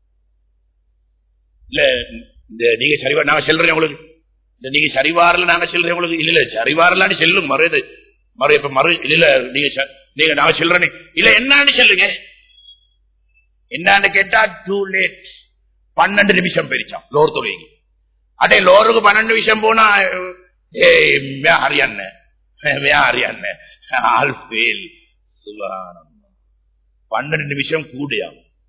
இல்ல இந்த நீங்க சரிவா நாங்க செல்றேன் உங்களுக்கு இந்த நீங்க சரிவாரில் நாங்க செல்றேன் உங்களுக்கு இல்ல இல்ல சரிவாரிலான்னு செல்லும் மறு இது மறு இப்ப மறு இல்ல இல்ல நீங்க ச- நீங்க நாங்க செல்றேன் இல்ல என்னன்னு சொல்லுங்க என்னன்னு கேட்டா டூ லேட் பன்னெண்டு நிமிஷம் பெரிச்சான் லோர் தொழில் அடே லோருக்கு பன்னெண்டு நிமிஷம் போனா ஏய் மே ஹரியாண்ண மே ஹரியாண்ண ஆல் ஃபெயில் சுபஹானல்லாஹ் பன்னெண்டு நிமிஷம் கூடியா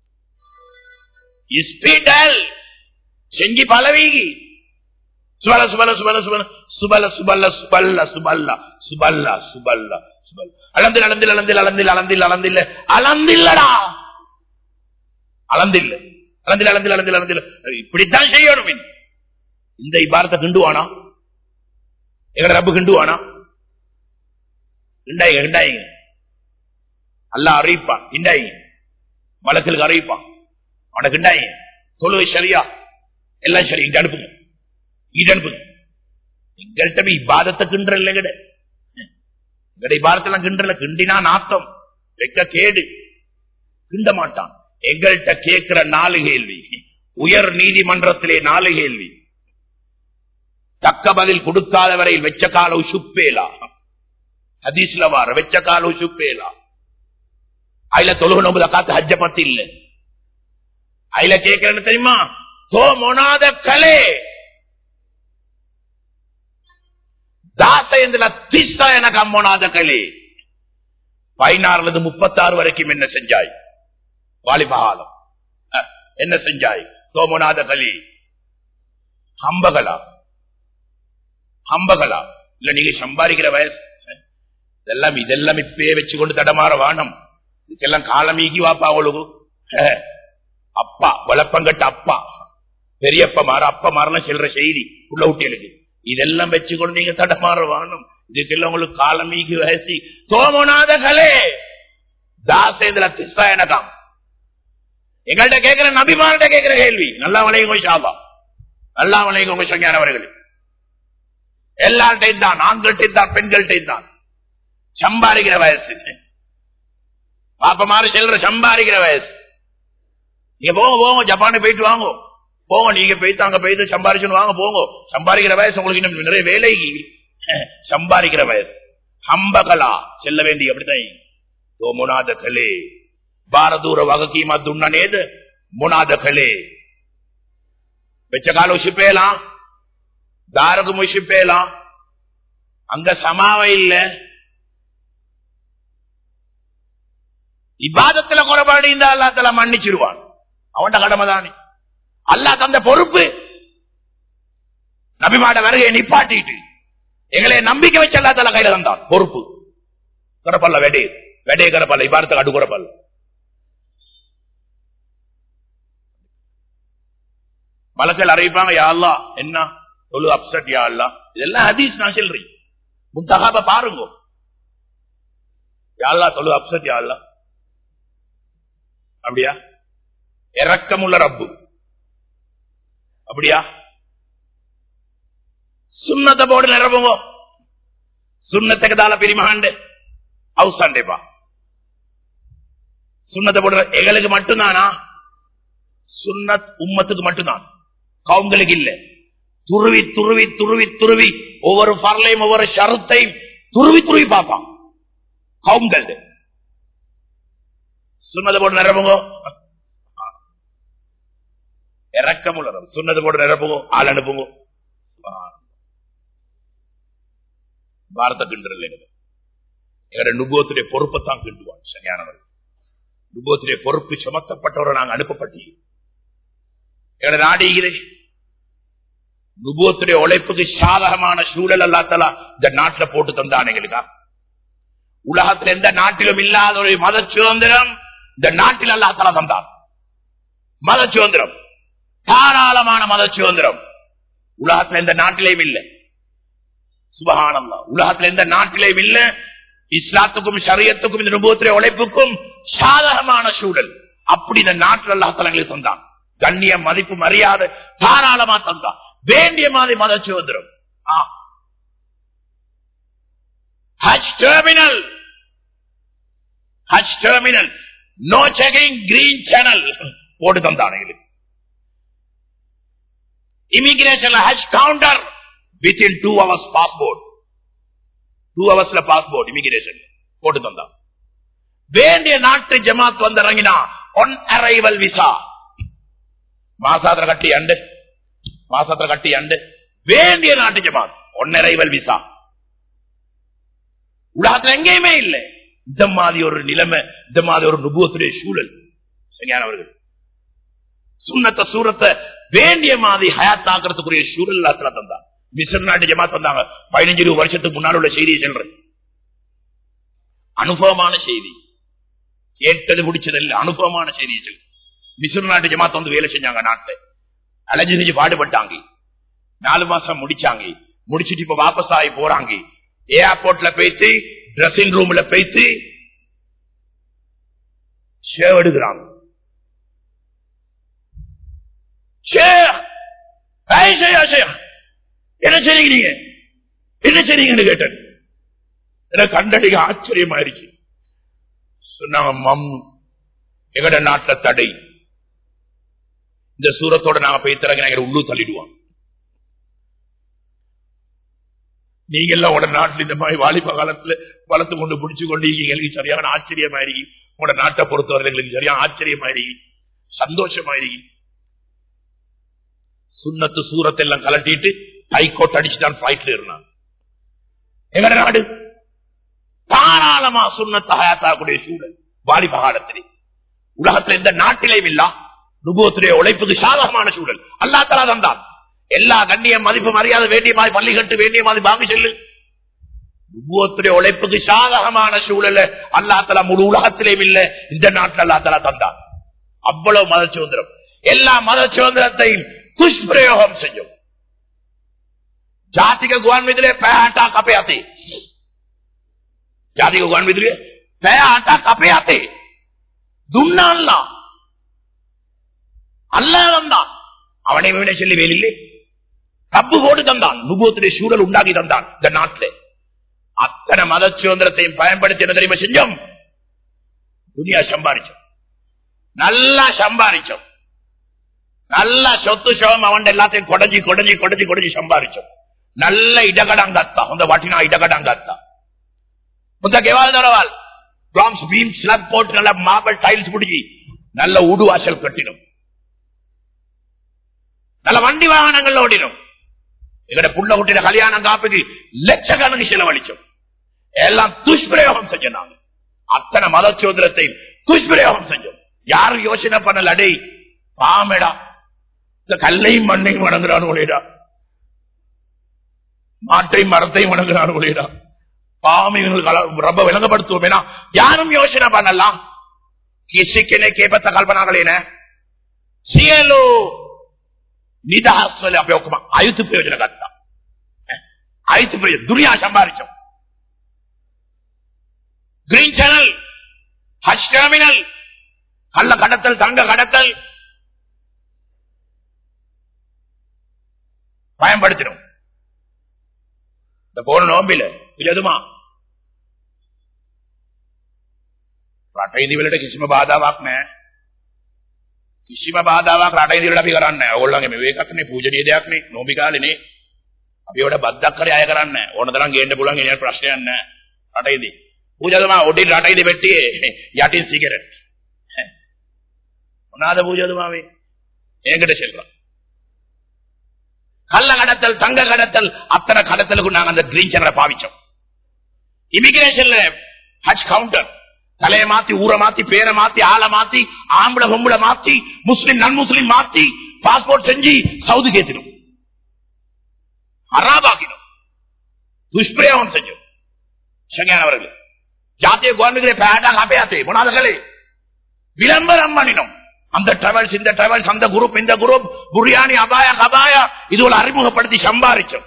இஸ்பீடல் செஞ்சு பலவீகி சுபல சுபல சுபல சுபல சுபல சுபல்ல சுபல்ல சுபல்ல சுபல்ல சுபல்ல சுபல் அளந்தில் அளந்தில் அளந்தில் அளந்தில் அளந்தில் அளந்தில் அளந்தில்லடா அளந்தில்ல அளந்தில் அளந்தில் அளந்தில் அளந்தில் இப்படித்தான் செய்யணும் இனி. இந்த இபாரத்தை கிண்டுவானா எங்கட ரப்பு கிண்டுவானா கிண்டாயிங்க கிண்டாயிங்க அல்ல அறிவிப்பான் இண்டாயி மலத்திற்கு அறிவிப்பான் அவனுக்கு இண்டாயி தொழுவை சரியா எல்லாம் சரி இங்க அனுப்புங்க இங்க அனுப்புங்க எங்கள்கிட்ட போய் இபாதத்தை கிண்டுற இல்ல கிட எங்கட இபாதத்தெல்லாம் கிண்டல கிண்டினா நாத்தம் வெக்க கேடு கிண்ட மாட்டான் எங்கள்கிட்ட கேட்கிற நாலு கேள்வி உயர் நீதிமன்றத்திலே நாலு கேள்வி தக்க பதில் கொடுக்காத வரையில் வெச்ச கால உசுப்பேலா ஹதீஸ்ல வார வெச்ச கால உசுப்பேலா அதுல தொழுக நோம்புல காத்து ஹஜ்ஜ பத்தி இல்ல அதுல கேட்கிறேன்னு தெரியுமா தோ மொனாத கலே தாசைந்தில திஸ்தா எனக்கு அம்மோனாத கலே பதினாறுல இருந்து முப்பத்தாறு வரைக்கும் என்ன செஞ்சாய் வாலிபகாலம் அஹ், என்ன செஞ்சாய் தோமோனாத கலி ஹம்பகலா ஹம்பகலா இல்ல நீங்க சம்பாதிக்கிற வயசு இதெல்லாம் இதெல்லாம் இப்பே வச்சு கொண்டு தடமாற வானம் இதுக்கெல்லாம் காலமீகி வாப்பா அவளுக்கு அஹ், அப்பா வளப்பங்கட்ட அப்பா பெரியப்ப மாற அப்பா மாறலாம் செல்ற செய்தி உள்ள ஊட்டியலுக்கு இதெல்லாம் வச்சு கொண்டு நீங்க தடமாற வானம் இதுக்கெல்லாம் உங்களுக்கு காலமீகி வயசி தோமோனாத கலே தாசேந்திர திஸ்தா எனக்காம் எங்கள்கிட்ட கேட்கிற நபிமார்கிட்ட கேட்கிற கேள்வி நல்லா வளையும் ஷாபா நல்லா வளையும் உங்க சங்கியானவர்கள் எல்லார்ட்டையும் தான் ஆண்கள்ட்டையும் தான் பெண்கள்ட்டையும் தான் சம்பாதிக்கிற வயசு பாப்ப மாறு செல்ற சம்பாதிக்கிற வயசு நீங்க போங்க போங்க ஜப்பானுக்கு போயிட்டு வாங்க போங்க நீங்க போயிட்டு அங்க போயிட்டு சம்பாதிச்சுன்னு வாங்க போங்க சம்பாதிக்கிற வயசு உங்களுக்கு இன்னும் நிறைய வேலை சம்பாதிக்கிற வயசு ஹம்பகலா செல்ல வேண்டிய அப்படித்தான் தோ முனாத கலே ಬಾರದೂರ ವಗಕೀಮ ದುಣ್ಣನೇದ ಮುನಾದ ಕಲೆ ಬೆಚ್ಚಗಾಲ ಉಸಿಪೇಲ ದಾರದು ಮುಸಿಪೇಲ அங்க சமாவ இல்ல இபாதத்துல குறைபாடு இந்த அல்லா தலா மன்னிச்சிருவான் அவன் கடமை தானே அல்லா தந்த பொறுப்பு நபிமாட வருகையை நிப்பாட்டிட்டு எங்களை நம்பிக்கை வச்சு அல்லா தலா கையில தந்தான் பொறுப்பு கரப்பல்ல வெடே வெடே கரப்பல்ல இபாரத்தை கடு குறப்பல்ல மலத்தில் அறிவிப்பாங்க யா அல்லா என்ன சொல்லு அப்செட் யா அல்லா இதெல்லாம் ஹதீஸ் நான் சொல்றேன் முத்தகாப பாருங்க யா அல்லா சொல்லு அப்செட் யா அல்லா அப்படியா இறக்கமுள்ள ரப்பு அப்படியா சுண்ணத்தை போட்டு நிரப்புங்க சுண்ணத்துக்கு தால பிரிமகாண்டு அவசாண்டேப்பா சுண்ணத்தை போடுற எங்களுக்கு மட்டும்தானா சுண்ணத் உம்மத்துக்கு மட்டும்தான் கவுங்களுக்கு இல்ல துருவி துருவி துருவி துருவி ஒவ்வொரு பரலையும் ஒவ்வொரு ஷரத்தையும் துருவி துருவி பார்ப்பான் கவுங்கள் சுண்ணத்தை போட்டு நிரப்புங்க இறக்கம் உள்ளது சுண்ணத்தை போட்டு நிரப்புங்க ஆள் அனுப்புங்க பாரத கிண்டல் எங்க நுபோத்துடைய பொறுப்பை தான் கிண்டுவான் சரியானவர் நுபோத்துடைய பொறுப்பு சுமத்தப்பட்டவரை நாங்கள் அனுப்பப்பட்டீங்க எங்களை நாடுகிறேன் நுபோத்துடைய உழைப்புக்கு சாதகமான சூழல் அல்லாத்தலா இந்த நாட்டில் போட்டு தந்தான் எங்களுக்கா உலகத்தில் எந்த நாட்டிலும் இல்லாத ஒரு மத சுதந்திரம் இந்த நாட்டில் அல்லாத்தலா தந்தான் மத சுதந்திரம் தாராளமான மத சுதந்திரம் உலகத்தில் எந்த நாட்டிலேயும் இல்லை சுபகானந்தா உலகத்தில் எந்த நாட்டிலேயும் இல்ல இஸ்லாத்துக்கும் சரியத்துக்கும் இந்த நுபவத்துடைய உழைப்புக்கும் சாதகமான சூழல் அப்படி இந்த நாட்டில் அல்லாத்தலங்களுக்கு தந்தான் கண்ணியம் மதிப்பு மரியாதை தாராளமா தந்தான் வேண்டிய மாதிரி மத சுதந்திரம் Hajj terminal Hajj terminal no checking green channel போட்டு தந்தான் எங்களுக்கு immigration Hajj counter within two hours passport two ஹவர்ஸ்ல பாஸ்போர்ட் இமிகிரேஷன் போட்டு தந்தான் வேண்டிய நாட்டு ஜமாத் வந்து இறங்கினா ஒன் அரைவல் விசா மாசாத்திர கட்டி அண்டு மாசத்துல கட்டி அண்டு வேண்டிய நாட்டு ஜமாத் ஒன் அரைவல் விசா உலகத்துல எங்கேயுமே இல்லை இந்த மாதிரி ஒரு நிலைமை இந்த மாதிரி ஒரு நுபுவத்துடைய சூழல் சரியானவர்கள் சுண்ணத்தை சூரத்தை வேண்டிய மாதிரி ஹயாத்தாக்குறதுக்குரிய சூழல் எல்லாத்துல தந்தான் மிஸ்ர் நாட்டு ஜமா தந்தாங்க பதினஞ்சு இருபது வருஷத்துக்கு முன்னால் உள்ள செய்தியை சொல்றேன் அனுபவமான செய்தி கேட்டது முடிச்சது இல்லை அனுபவமான செய்தியை சொல்லு மிஸ்ர் நாட்டு ஜமாத் வந்து வேலை செஞ்சாங்க நாட்டை அலைஞ்சு செஞ்சு பாடுபட்டாங்க நாலு மாசம் முடிச்சாங்க முடிச்சிட்டு இப்ப வாபஸ் ஆகி போறாங்க ஏர்போர்ட்ல போயிட்டு ட்ரெஸ்ஸிங் ரூம்ல போயிட்டு ஷேவ் எடுக்கிறாங்க என்ன செய்றீங்க நீங்க என்ன செய்றீங்கன்னு கேட்டேன் எனக்கு கண்டடிக்க ஆச்சரியமாயிருச்சு சொன்னாங்க மம் எங்கட நாட்டுல தடை இந்த சூரத்தோட நாங்க போய் திறங்க உள்ளு தள்ளிடுவோம் நீங்க எல்லாம் உட நாட்டில் இந்த மாதிரி வாலிப காலத்துல வளர்த்து கொண்டு பிடிச்சு கொண்டு எங்களுக்கு சரியான ஆச்சரியமாயிருக்கி உங்களோட நாட்டை பொறுத்தவரை எங்களுக்கு சரியான ஆச்சரியமாயிருக்கி சந்தோஷமாயிருக்கி சுண்ணத்து சூரத்தை எல்லாம் கலட்டிட்டு ஹைகோர்ட் அடிச்சுதான் பிளைட்ல இருந்தான் எங்கட நாடு தாராளமா சுண்ணத்தை ஹயாத்தாக்கூடிய சூழல் வாலிப காலத்திலே உலகத்தில் எந்த நாட்டிலேயும் இல்லா நுபுவத்துடைய உழைப்புக்கு சாதகமான சூழல் அல்லா தலா தந்தான் எல்லா கண்ணியம் மதிப்பு மரியாதை வேண்டிய மாதிரி பள்ளி கட்டு வேண்டிய மாதிரி வாங்கி செல்லு நுபுவத்துடைய உழைப்புக்கு சாதகமான சூழல் அல்லா தலா முழு உலகத்திலேயும் இல்ல இந்த நாட்டில் அல்லா தலா தந்தான் அவ்வளவு மத சுதந்திரம் எல்லா மத சுதந்திரத்தையும் துஷ்பிரயோகம் செய்யும் ජාතික ගුවන් විදුලිය පැය 8ක් අපේ අතේ. ජාතික ගුවන් විදුලිය පැය 8ක් අපේ අතේ. දුන්නා අල්ලා. அல்லாஹ் தந்தான் அவனை இவனை சொல்லி வேலில்லை தப்பு போட்டு தந்தான் நுபோத்துடைய சூழல் உண்டாக்கி தந்தான் இந்த நாட்டில் அத்தனை மத சுதந்திரத்தையும் பயன்படுத்தி என்ன தெரியுமா செஞ்சோம் துனியா சம்பாதிச்சோம் நல்லா சம்பாதிச்சோம் நல்ல சொத்து சவம் அவன் எல்லாத்தையும் கொடைஞ்சி கொடைஞ்சி கொடைஞ்சி கொடைஞ்சி சம்பாதிச்சோம் நல்ல இடகடாங்கத்தா அந்த வாட்டினா இடகடாங்கத்தா முந்த கெவால் தரவால் பிராம்ஸ் பீம் ஸ்லப் போட்டு நல்ல மார்பிள் டைல்ஸ் பிடிச்சி நல்ல உடு வாசல் கட்டிடும் நல்ல வண்டி வாகனங்கள் ஓடிடும் எங்கட புள்ள குட்டின கல்யாணம் காப்புக்கு லட்சக்கணக்கு செலவழிச்சோம் எல்லாம் துஷ்பிரயோகம் செஞ்சோம் நாங்க அத்தனை மத சோதரத்தை துஷ்பிரயோகம் செஞ்சோம் யாரும் யோசனை பண்ணல அடே பாமேடா இந்த கல்லையும் மண்ணையும் வணங்குறானுடா மாட்டையும் மரத்தையும் வணங்குறானுடா பாவம் இவங்களுக்கு ரொம்ப விளங்கப்படுத்துவோம் யாரும் யோசனை பண்ணலாம் கிசிக்கின கேபத்த கல்பனாங்களேன සියලු නිදහස් වල අපි ඔක්කොම අයුතු ප්‍රයෝජන ගත්තා. අයුතු ප්‍රයෝජන දුනියා සම්භාරිச்சோம். கிரீன் சேனல் ஹஜ் டெர்மினல் கள்ள கடத்தல் தங்க கடத்தல் பயன்படுத்தினோம் இந்த போன නෝම්බිල පිළිතුමා රට ඉදිවලට කිසිම බාධාවක් නැහැ කිසිම බාධාවක් රට ඉදිරියට අපි කරන්නේ නැහැ. ඕගොල්ලන්ගේ මේ වේකක්නේ පූජනීය දෙයක් නේ. නෝබි කාලේනේ. අපි ඒවට බද්දක් කරේ අය කරන්නේ නැහැ. ඕන තරම් ගේන්න පුළුවන් ඉන්නේ ප්‍රශ්නයක් නැහැ. රට ඉදි. පූජාතුමා ඔඩින් රට ඉදි පෙට්ටියේ යටින් සිගරට්. මොනවාද පූජාතුමා මේ? ඒකට செல்றோம். கள்ள கடத்தல் தங்க கடத்தல் அத்தனை கடத்தலுக்கு நாங்க அந்த கிரீன் சேனலை பாவிச்சோம் இமிகிரேஷன்ல ஹஜ் கவுண்டர் தலையை மாத்தி ஊரை மாத்தி பேரை மாத்தி ஆளை மாத்தி ஆம்பளை பொம்பளை மாத்தி முஸ்லிம் நன் முஸ்லிம் மாத்தி பாஸ்போர்ட் செஞ்சு சவுதி கேத்திடும் அராபாக்கிடும் துஷ்பிரயோகம் செஞ்சோம் சங்கையானவர்கள் ஜாத்திய கோர்மிகளை பேடா காப்பையாத்தே முனாதகளே விளம்பரம் பண்ணினோம் அந்த டிராவல்ஸ் இந்த டிராவல்ஸ் அந்த குரூப் இந்த குரூப் புரியாணி அபாயா கபாயா இதுல அறிமுகப்படுத்தி சம்பாரிச்சோம்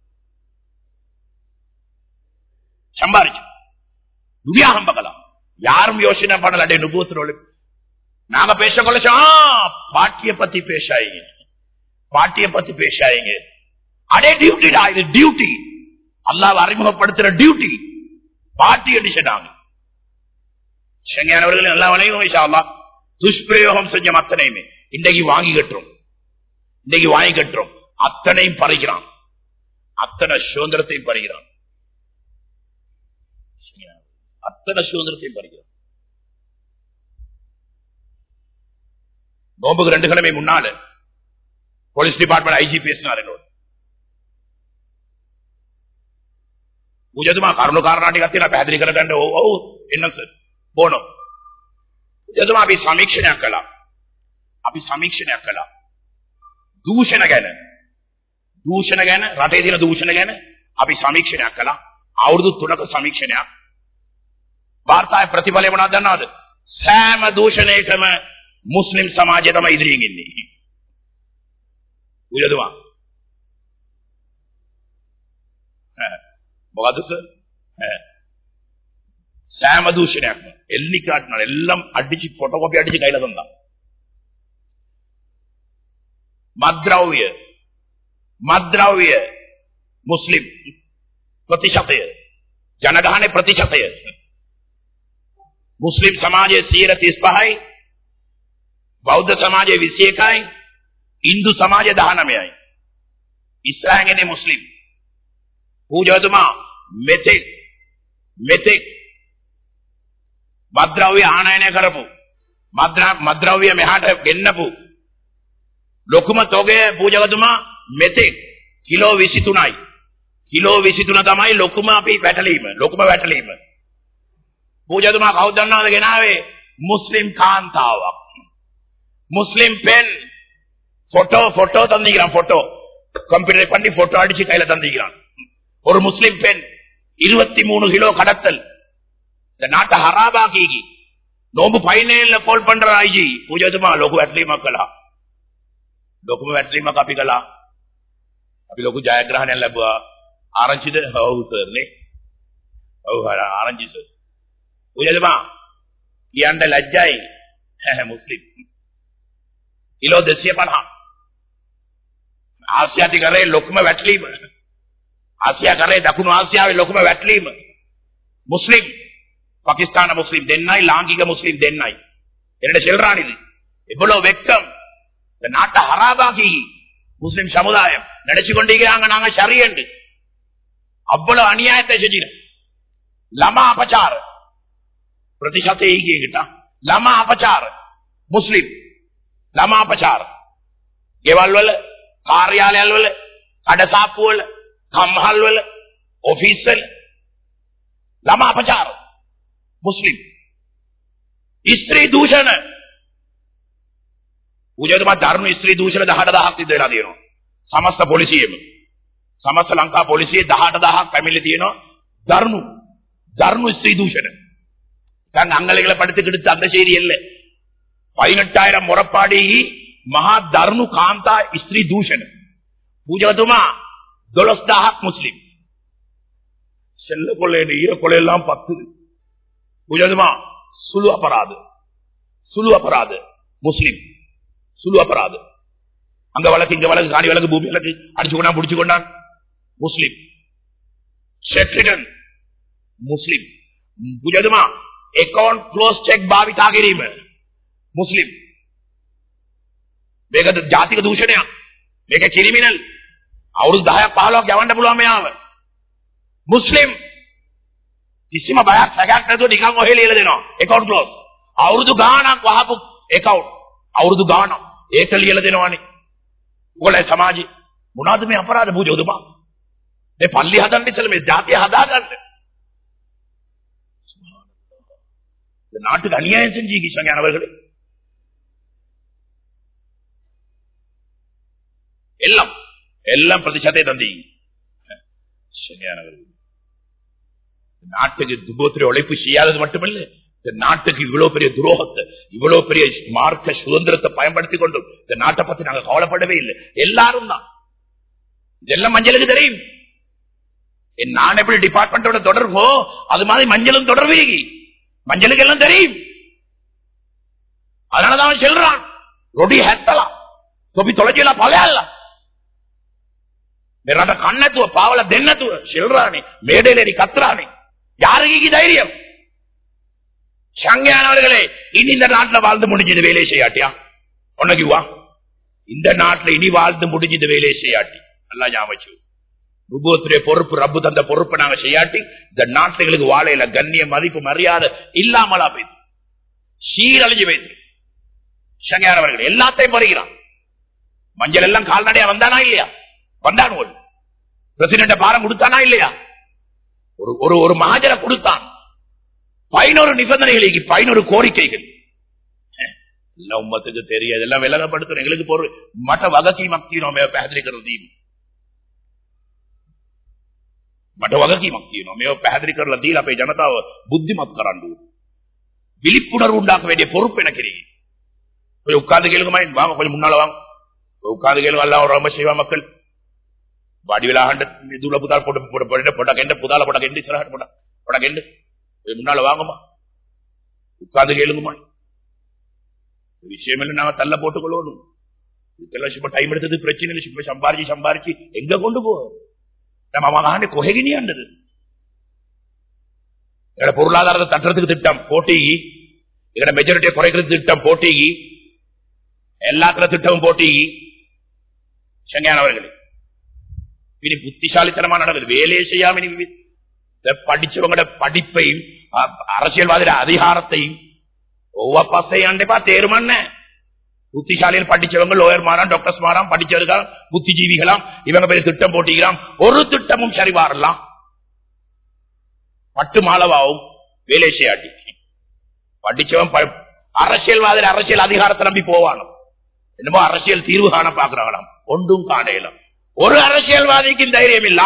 சம்பாரிச்சோம் துரியாகம் பார்க்கலாம் யாரும் யோசனை பண்ணல அடே நுபூத்திரோடு நாங்க பேச கொள்ளச்சோம் பாட்டிய பத்தி பேசாயிங்க பாட்டிய பத்தி பேசாயிங்க அடே டியூட்டிடா இது டியூட்டி அல்லாஹ் அறிமுகப்படுத்துற டியூட்டி பாட்டி என்று சொன்னாங்க சங்கையானவர்கள் நல்லா வணையும் விஷயம் துஷ்பிரயோகம் செஞ்ச அத்தனையுமே இன்றைக்கு வாங்கி கட்டுறோம் இன்றைக்கு வாங்கி கட்டுறோம் அத்தனையும் பறிக்கிறான் அத்தனை சுதந்திரத்தையும் பறிக்கிறான் அத்தனை சுதந்திரத்தையும் பறிக்கிறான் நோம்புக்கு ரெண்டு கிழமை முன்னால போலீஸ் டிபார்ட்மெண்ட் ஐஜி பேசினார் என்னோட పూజదుమా కరుణ కారణానికి వచ్చిన పేదరికల కంటే ఓ ఓ ఎన్నం సార్ బోనం పూజదుమా අපි සමීක්ෂණයක් කළා අපි සමීක්ෂණයක් කළා දූෂණ ගැන දූෂණ ගැන රටේ තියෙන දූෂණ ගැන අපි සමීක්ෂණයක් කළා අවුරුදු 3ක සමීක්ෂණයක් වාර්තාවේ ප්‍රතිඵලය මොනවද දන්නවද සෑම දූෂණයකම මුස්ලිම් සමාජය තමයි ඉදිරියෙන් ඉන්නේ పూజදුමා මොකද සෑම දූෂණයක්ම එල්ලි කාටන එල්ලම් අඩිචි ෆොටෝකොපි අඩිචි கையில தந்தா මද්ද්‍රව්‍ය මද්ද්‍රව්‍ය මුස්ලිම් ප්‍රතිශතය ජනගහනයේ ප්‍රතිශතය මුස්ලිම් සමාජයේ 35යි බෞද්ධ සමාජයේ 21යි Hindu සමාජයේ 19යි ඉස්ලාමයේ මුස්ලිම් පූජාතුමා මෙතෙක් මෙතෙක් මද්‍රව්‍ය ආනයනය කරපු මද්‍රව්‍ය මෙහාට ගෙන්නපු ලොකුම තොගය පූජකතුමා මෙතෙක් කිලෝ 23යි කිලෝ 23 තමයි ලොකුම අපි වැටලීම ලොකුම වැටලීම පූජකතුමා කවුද දන්නවද ගෙනාවේ මුස්ලිම් කාන්තාවක් முஸ்லிம் பெண் போட்டோ போட்டோ தந்திக்கிறான் போட்டோ கம்ப்யூட்டர் பண்ணி போட்டோ அடிச்சு கையில தந்திக்கிறான் ஒரு முஸ்லிம் பெண் இருபத்தி மூணு கிலோ கடத்தல் இந்த நாட்டை ஹராபாக்கி நோம்பு பதினேழுல கோல் பண்ற ஐஜி பூஜதுமா ලොකු වැටලීමක් කළා ලොකුම වැටලීමක් අපි කළා අපි ලොකු ජයග්‍රහණයක් ලැබුවා ආරංචිද ඔව් සර් නේ ඔව් ආරංචි සර් పూජදුමා කියන්න ලැජ්ජයි මුස්ලිම් කිලෝ 250 ආසියාති කරේ ලොකුම වැටලීම ආසියා කරේ දකුණු ආසියාවේ ලොකුම වැටලීම முஸ்லிம் பாகிஸ்தான முஸ்லிம் தென்னாய் லாங்கிக முஸ்லிம் தென்னாய் என்னோட செல்றான் இது எவ்வளவு வெக்கம் இந்த நாட்டை ஹராபாகி முஸ்லிம் சமுதாயம் நினைச்சு கொண்டிருக்கிறாங்க நாங்க சரியண்டு அவ்வளவு அநியாயத்தை செஞ்சிடும் லமா அபச்சார பிரதிசத்தை ஈகிட்டா லமா அபச்சார முஸ்லிம் லமா அபச்சார ගෙවල් වල කාර්යාලයල් වල කඩසාප්පු වල කම්හල් වල ඔෆිස් වල ළමා අපචාර මුස්ලිම් ස්ත්‍රී දූෂණ උජයතුමා ධර්ම ස්ත්‍රී දූෂණ 18000ක් සිද්ධ වෙලා තියෙනවා සමස්ත පොලිසියෙම සමස්ත ලංකා පොලිසියේ 18000ක් පැමිණිලි තියෙනවා ධර්ම ධර්ම ஸ்திரீ தூஷணம் தான் அங்கலைகளை படுத்துக்கிட்டு அந்த செய்தி இல்ல பதினெட்டாயிரம் முறப்பாடி மகா தர்ணு காந்தா ஸ்திரீ தூஷணம் பூஜகத்துமா தொலஸ்தாஹக் முஸ்லிம் செல்ல கொள்ளை ஈர கொள்ளையெல்லாம் பத்து பூஜகத்துமா சுலு அபராது சுலு அபராது முஸ்லிம் சுலு அபராது அங்க வழக்கு இங்க வழக்கு காணி வழக்கு பூமி வழக்கு அடிச்சு கொண்டான் பிடிச்சு கொண்டான் முஸ்லிம் සෙට්‍රිටන් මුස්ලිම් පුජතුමා එකවන්් ක්ලෝස් චෙක් භාවිතා කිරීම මුස්ලිම් මේක ජාතික දූෂණයක් මේක කිරිමිනල් අවුරුදු 10ක් 15ක් යවන්න පුළුවන් මෙයාව මුස්ලිම් කිසිම බයක් සැකයක් නැතුව නිකන් ඔහෙ ලියලා දෙනවා account close අවුරුදු ගාණක් වහපු account අවුරුදු ගාණක් ඒක ලියලා දෙනවනේ උගලේ සමාජي මොනවද මේ අපරාධ පූජෝදමා මේ පල්ලි හදන්න ඉස්සෙල්ලා මේ ජාතිය හදාගන්න இந்த நாட்டுக்கு அநியாயம் செஞ்சீங்க சங்கானவர்களே எல்லாம் எல்லாம் பிரதிசத்தை தந்தீங்க சங்கானவர்கள் நாட்டுக்கு துபோத்திர உழைப்பு செய்யாதது மட்டுமல்ல இந்த நாட்டுக்கு இவ்வளவு பெரிய துரோகத்தை இவ்வளவு பெரிய மார்க்க சுதந்திரத்தை பயன்படுத்தி கொண்டு இந்த நாட்டை பத்தி நாங்க கவலைப்படவே இல்லை எல்லாரும் தான் இதெல்லாம் மஞ்சளுக்கு தெரியும் நான் எப்படி டிபார்ட்மெண்டோட தொடர்போ அது மாதிரி மஞ்சளும் தொடர்பு மஞ்சளுக்கு எல்லாம் தெரியும் அதனாலதான் அவன் செல்றான் ரொடி ஹெத்தலாம் தொப்பி தொலைச்சலாம் பழையல்ல මෙරට කන්නතුව පාවල දෙන්නතුව ශිල්රානේ மேடையிலேறி கத்துறானே யாருக்கு தைரியம் சங்கையானவர்களே இனி இந்த நாட்டுல வாழ்ந்து முடிஞ்சது வேலை செய்யாட்டியா உனக்குவா இந்த நாட்டுல இனி வாழ்ந்து முடிஞ்சது வேலை செய்யாட்டி நல்லா ஞாபகம் நுபோத்துடைய பொறுப்பு ரப்பு தந்த பொறுப்பை நாங்க செய்யாட்டி இந்த நாட்டுகளுக்கு வாழையில கண்ணிய மதிப்பு மரியாதை இல்லாமலா போயிது சீரழிஞ்சு போயிது சங்கையானவர்கள் எல்லாத்தையும் வருகிறான் மஞ்சள் எல்லாம் கால்நடையா வந்தானா இல்லையா வந்தான் ஒரு பிரசிடண்ட பாரம் கொடுத்தானா இல்லையா ஒரு ஒரு ஒரு மகாஜரை கொடுத்தான் பதினோரு நிபந்தனைகளுக்கு பதினோரு கோரிக்கைகள் எல்லாம் உம்மத்துக்கு தெரியாது எல்லாம் விலகப்படுத்தும் எங்களுக்கு பொருள் மற்ற வகக்கி மக்தினோ பேதரிக்கிறது මට වගකීමක් තියෙනවා මේව පැහැදිලි කරලා දීලා අපේ ජනතාව බුද්ධිමත් කරන්න ඕනේ விழிப்புணர்வு உண்டாக்க வேண்டிய பொறுப்பு எனக்கு இருக்கு போய் உட்கார்ந்து கேளுங்க மாதிரி வாங்க கொஞ்சம் முன்னால வாங்க போய் உட்கார்ந்து கேளுங்க எல்லாம் ரொம்ப செய்வா மக்கள் வடிவிலாகண்ட இதுல புதால் போட்டு போட்டு போட்டு போட்டா கெண்டு புதால போட்டா கெண்டு சிறகாட்டு போட்டா போட்டா கெண்டு போய் முன்னால வாங்கம்மா உட்கார்ந்து கேளுங்கம்மா விஷயம் இல்லை நாங்க தள்ள போட்டுக்கொள்ளணும் இதுக்கெல்லாம் சும்மா டைம் எடுத்தது பிரச்சனை இல்லை சும்மா சம்பாரிச்சு சம்பாரிச்சு எங்க கொண்டு போ நம்ம மகாண்டு கொகைகினியாண்டது எங்கட பொருளாதாரத்தை தட்டுறதுக்கு திட்டம் போட்டி எங்கட மெஜாரிட்டியை குறைக்கிறது திட்டம் போட்டி எல்லாத்துல திட்டமும் போட்டி சங்கையானவர்களே இனி புத்திசாலித்தனமா நடக்குது வேலையை செய்யாம இனி இந்த படிச்சவங்களோட படிப்பையும் அரசியல்வாதியோட அதிகாரத்தையும் ஒவ்வொரு பசையாண்டப்பா தேருமன்ன புத்திசாலியில் படிச்சவங்க லோயர் மாறாம் டாக்டர்ஸ் மாறாம் படிச்சவர்கள் புத்திஜீவிகளாம் இவங்க பேர் திட்டம் போட்டிக்கிறான் ஒரு திட்டமும் சரி வரலாம் பட்டு மாலவாவும் வேலை செய்யாட்டி படிச்சவன் அரசியல்வாதி அரசியல் அதிகாரத்தை நம்பி போவானோ என்னமோ அரசியல் தீர்வு காண பாக்குறாங்களாம் ஒன்றும் காணையிலும் ஒரு அரசியல்வாதிக்கு தைரியம் இல்ல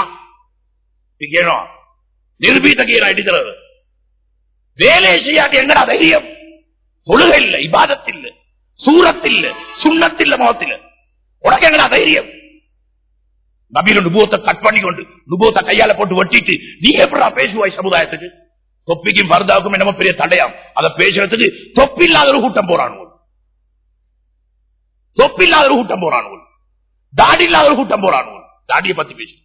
நிரூபித்தகீர அடிக்கிறது வேலை செய்யாட்டி எங்கடா தைரியம் தொழுகை இல்லை இபாதத்தில் சூரத்தில் சுண்ணத்தில் முகத்தில் உனக்கு எங்கடா தைரியம் நபீன நுபோத்தை கட் பண்ணி கொண்டு நுபோத்தை கையால போட்டு வெட்டிட்டு நீ எப்படா பேசுவாய் சமுதாயத்துக்கு தொப்பிக்கும் பரதாவுக்கும் என்னமோ பெரிய தடையாம் அதை பேசுறதுக்கு தொப்பி இல்லாத ஒரு கூட்டம் போறானுங்க தொப்பி இல்லாத ஒரு கூட்டம் போறானுங்க தாடி இல்லாத ஒரு கூட்டம் போறானுங்க தாடியை பத்தி பேசு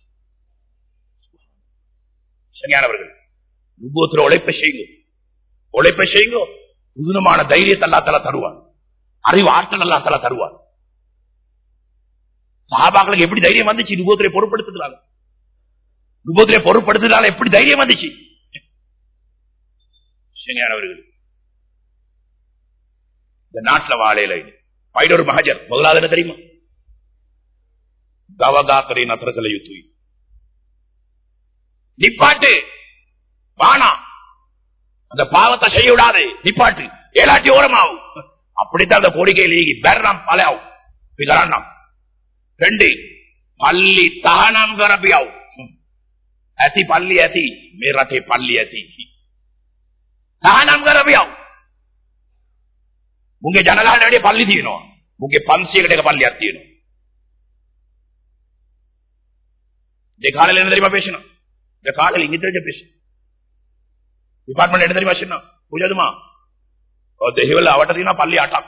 சரியானவர்கள் நுபோத்துல உழைப்பை செய்யுங்க உழைப்பை செய்யுங்க புதுனமான தைரியத்தை அல்லா தலா தருவான் அறிவு ஆற்றல் அல்லா தலா தருவான் சகாபாக்களுக்கு எப்படி தைரியம் வந்துச்சு நுபோத்திரை பொருட்படுத்துகிறாங்க நுபோத்திரை பொருட்படுத்துகிறால எப்படி தைரியம் வந்துச்சு அவர்கள் இந்த நாட்டில் வாழையில பைடோர் மகஜர் முதலாவது என்ன தெரியுமா தவகாக்கரை நத்திரக்கலை யுத்துவி நிப்பாட்டு வானா அந்த பாவத்தை செய்ய விடாது நிப்பாட்டு ஏழாட்டி ஓரமாகும் அப்படித்தான் அந்த கோரிக்கையில் பெறாம் பலையாவும் பிகரானாம் ரெண்டு பள்ளி தானம் கரபியாவும் ඇති පල්ලි ඇති මේ රටේ පල්ලි ඇති තහනම් කරපියව මුගේ ජනගහන වැඩේ පල්ලි තියෙනවා මුගේ 500කට එක පල්ලියක් තියෙනවා இந்த காலையில என்ன தெரியுமா பேசணும் இந்த காலையில் இங்க தெரிஞ்ச பேசணும் டிபார்ட்மெண்ட் என்ன தெரியுமா சொன்னா புரியாதுமா දෙහිවල අවට තියෙනවා පල්ලි 8ක්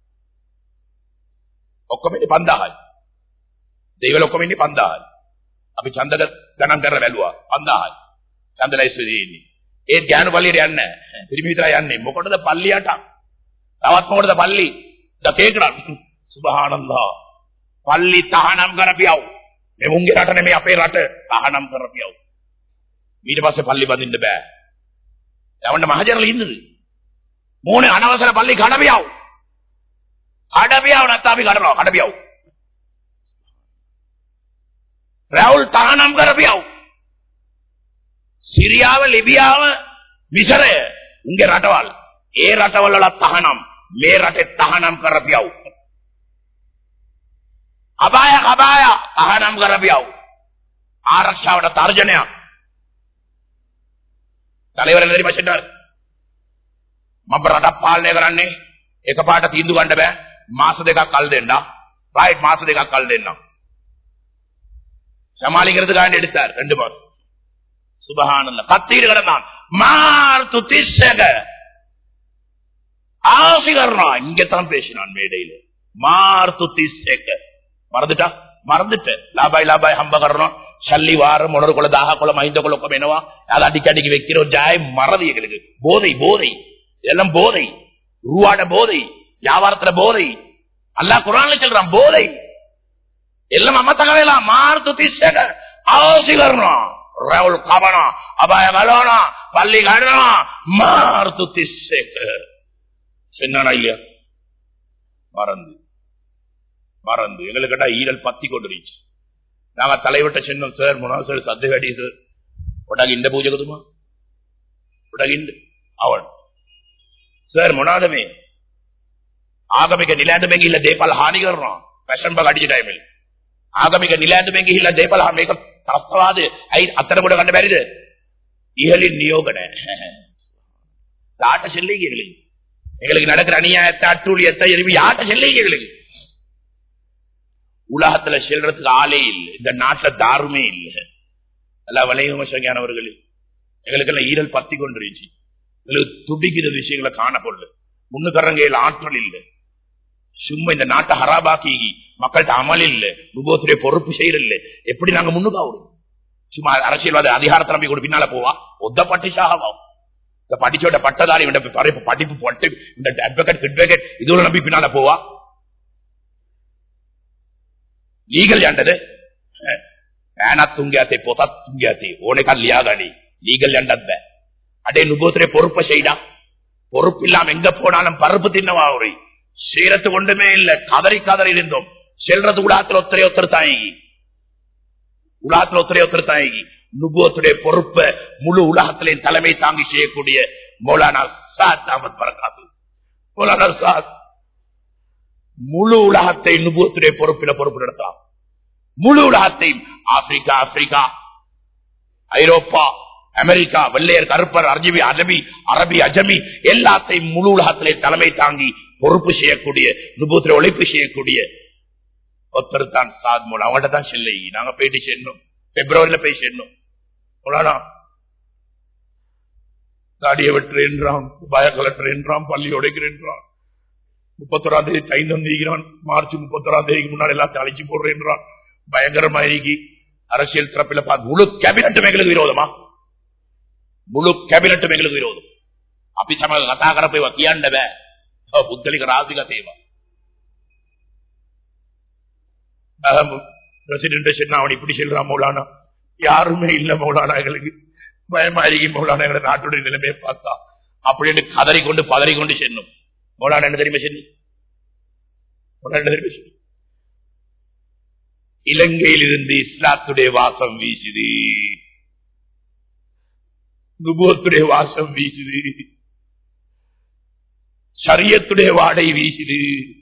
ඔක්කොම ඉන්නේ 5000යි දෙහිවල ඔක්කොම ඉන්නේ 5000යි අපි ඡන්දක ගණන් කරලා බැලුවා 5000යි චන්දලයිස්වදී ඉන්නේ. ඒ ඥාන පල්ලියට යන්න. පිරිමි විතරයි යන්නේ. මොකටද පල්ලියට? තවත් මොකටද පල්ලි? දකේකරන්. සුබහානල්ලා. පල්ලි තහනම් කරපියව. මේ මුංගේ රට නෙමෙයි අපේ රට තහනම් කරපියව. ඊට පස්සේ පල්ලි බඳින්න බෑ. යවන්න මහජනල ඉන්නද? මෝනේ අනවසර පල්ලි කඩපියව. කඩපියව නැත්නම් අපි කඩනවා කඩපියව. රැවුල් තහනම් කරපියව. සිරියාව ලිබියාව මිසරය උන්ගේ රටවල් ඒ රටවල වල තහනම් මේ රටේ තහනම් කරපියව. අබාය අබාය තහනම් කරපියව. ආරක්ෂාවට තර්ජනයක්. தலைவர் என்ன தெரியுமா சொன்னார் මම රටක් පාලනය කරන්නේ එකපාරට තීන්දුව ගන්න බෑ මාස දෙකක් කල් දෙන්න රයිට් මාස දෙකක් කල් දෙන්න சமாளிக்கிறதுக்காண்டி எடுத்தார் ரெண்டு மாசம் சுபஹானல்ல கத்தீடு கிடந்தான் மார்த்து திசக ஆசிகர்னா இங்கத்தான் பேசினான் மேடையில மார்த்து திசக மறந்துட்டா மறந்துட்டேன் லாபாய் லாபாய் ஹம்ப கர்றோம் சல்லி வாரம் உணர்வு கொள்ள தாக கொள்ள மைந்த கொள்ள என்னவா அதை அடிக்கி அடிக்கி வைக்கிற ஒரு ஜாய் மறதி எங்களுக்கு போதை போதை இதெல்லாம் போதை ரூவாட போதை வியாபாரத்துல போதை அல்லா குரான்ல சொல்றான் போதை எல்லாம் அம்மத்தகவேலாம் மார்த்து திசக ஆசிகர்னா රැවුල් කමනවා අබය ගලවනවා පල්ලි ගන්නවා මාර්තු තිස්සෙක சென்னானா இல்லையா மறந்து மறந்து எங்களுக்கிட்ட ஈரல் பத்தி கொண்டுருச்சு நாங்க தலைவிட்ட சின்னம் சார் முன்னாள் சார் சத்துகடி சார் உடகிண்ட பூஜை கதுமா உடகிண்டு அவன் சார் முனாதமே ආගමික නිලැඳුමෙන් ගිහිල්ලා දේපල හානි කරනවා ෆැෂන් බග අඩිය ටයිමෙල් ආගමික නිලැඳුමෙන් ගිහිල්ලා දේපල මේක ත්‍රස්තවාදය ඇයි අතර කොට ගන්න බැරිද ඉහළින් නියෝග නැහැ යාට செல்லை எங்களுக்கு எங்களுக்கு நடக்கிற அநியாயத்தை அட்டூழியத்தை எரிவி யாட்ட செல்லை எங்களுக்கு உலகத்துல செல்றதுக்கு ஆளே இல்லை இந்த நாட்டுல தாருமே இல்லை எல்லாம் வலையும சங்கியானவர்கள் எங்களுக்கு எல்லாம் ஈரல் பத்தி கொண்டிருச்சு எங்களுக்கு துடிக்கிற விஷயங்களை காணப்படல முன்னுக்கரங்கையில் ஆற்றல் இல்லை சும்மா இந்த நாட்டை ஹராபாக்கி மக்கள்கிட்ட அமல் இல்ல நுபோத்துடைய பொறுப்பு செய்யறதில்ல எப்படி நாங்க முன்னுக்காவோம் சும்மா அரசியல்வாத அதிகாரத்தை நம்பி கூட பின்னால போவா ஒத்த பட்டிஷாகவும் இந்த படிச்சோட பட்டதாரி இவன் படிப்பு படிப்பு போட்டு இந்த அட்வொகேட் அட்வொகேட் இதுல நம்பி பின்னால போவா லீகல் ஏண்டது ஏனா துங்கியாத்தை போதா துங்கியாத்தி ஓனைக்கா லியாகாடி லீகல் ஏண்டத அடே நுபோத்துடைய பொறுப்பை செய்டா பொறுப்பு இல்லாம எங்க போனாலும் பருப்பு தின்னவா ஒரு செய்யறது ஒன்றுமே இல்ல கதறி கதறி இருந்தோம் செல்றது உலாத்துல ஒத்தரை ஒத்தர் தாயகி உலாத்துல ஒத்தரை ஒத்தர் தாயகி நுபுவத்துடைய பொறுப்பை முழு உலகத்திலே தலைமை தாங்கி செய்யக்கூடிய மௌலானா சாத் அகமது பரகாத்து மௌலானா சாத் முழு உலகத்தை நுபுவத்துடைய பொறுப்பில பொறுப்பு நடத்தலாம் முழு உலகத்தையும் ஆப்பிரிக்கா ஆப்பிரிக்கா ஐரோப்பா அமெரிக்கா வெள்ளையர் கருப்பர் அரபி அரபி அரபி அஜமி எல்லாத்தையும் முழு உலகத்திலே தலைமை தாங்கி பொறுப்பு செய்யக்கூடிய நுபுத்திர உழைப்பு செய்யக்கூடிய ஒருத்தர் தான் சாத் மூலம் அவங்கள்ட்ட தான் செல்லை நாங்க போயிட்டு சென்னோம் பிப்ரவரியில போய் சென்னோம் தாடியை வெட்டுறேன்றான் பய கலட்டுறேன்றான் பள்ளி உடைக்கிறேன்றான் முப்பத்தொராம் தேதி தைந்தம் நீக்கிறான் மார்ச் முப்பத்தொராம் தேதிக்கு முன்னாடி எல்லாத்தையும் அழிச்சு போடுறேன்றான் பயங்கரமாகி அரசியல் தரப்பில பார்த்து முழு கேபினட்டும் எங்களுக்கு விரோதமா මුළු කැබිනට් මේකලක විරෝධ. අපි සමග කතා කරපේවා කියන්න බෑ. ඔව් පුද්ගලික රාජික තේවා. பிரசிடென்ட் சொன்னா அவன் இப்படி சொல்றான் மௌலானா யாருமே இல்ல மௌலானா எங்களுக்கு பயமா இருக்கி மௌலானா எங்களை நாட்டுடைய நிலைமையை பார்த்தா அப்படின்னு கதறி கொண்டு பதறி கொண்டு சென்னும் மௌலானா என்ன தெரியுமா சென்னு மௌலானா என்ன தெரியுமா சென்னு இலங்கையிலிருந்து இஸ்லாத்துடைய வாசம் வீசுது நுபுவத்துடைய வாசம் வீசுது சரியத்துடைய வாடை வீசுது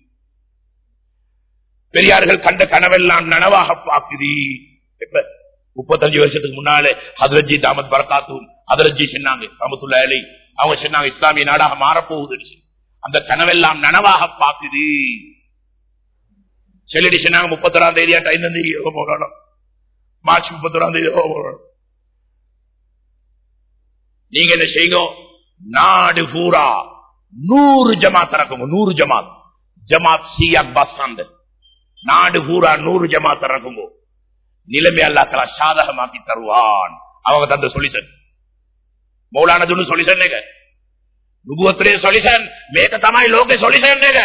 பெரியார்கள் கண்ட கனவெல்லாம் நனவாக பாக்குது எப்ப முப்பத்தஞ்சு வருஷத்துக்கு முன்னாலே ஹதரஜி தாமத் பரகாத்தும் ஹதரஜி சொன்னாங்க ரமத்துள்ள அலை அவங்க சொன்னாங்க இஸ்லாமிய நாடாக மாறப்போகுது அந்த கனவெல்லாம் நனவாக பாக்குது செல்லடி சொன்னாங்க முப்பத்தொராம் தேதியா டைம் தந்தி போகணும் மார்ச் முப்பத்தொராம் தேதி போகணும் நீங்க என்ன செய்யுங்க நாடு பூரா நூறு ஜமாத் இறக்குங்க நூறு ஜமாத் ஜமாத் சியா பஸ் அந்த நாடு பூரா நூறு ஜமாத் இறக்குங்க நிலைமை அல்லாத்தலா சாதகமாக்கி தருவான் அவங்க தந்த சொல்லித்தன் මෞලාන දුන්නු සොලියුෂන් එක නුබුවත්‍රේ සොලියුෂන් මේක තමයි ලෝකේ සොලියුෂන් එක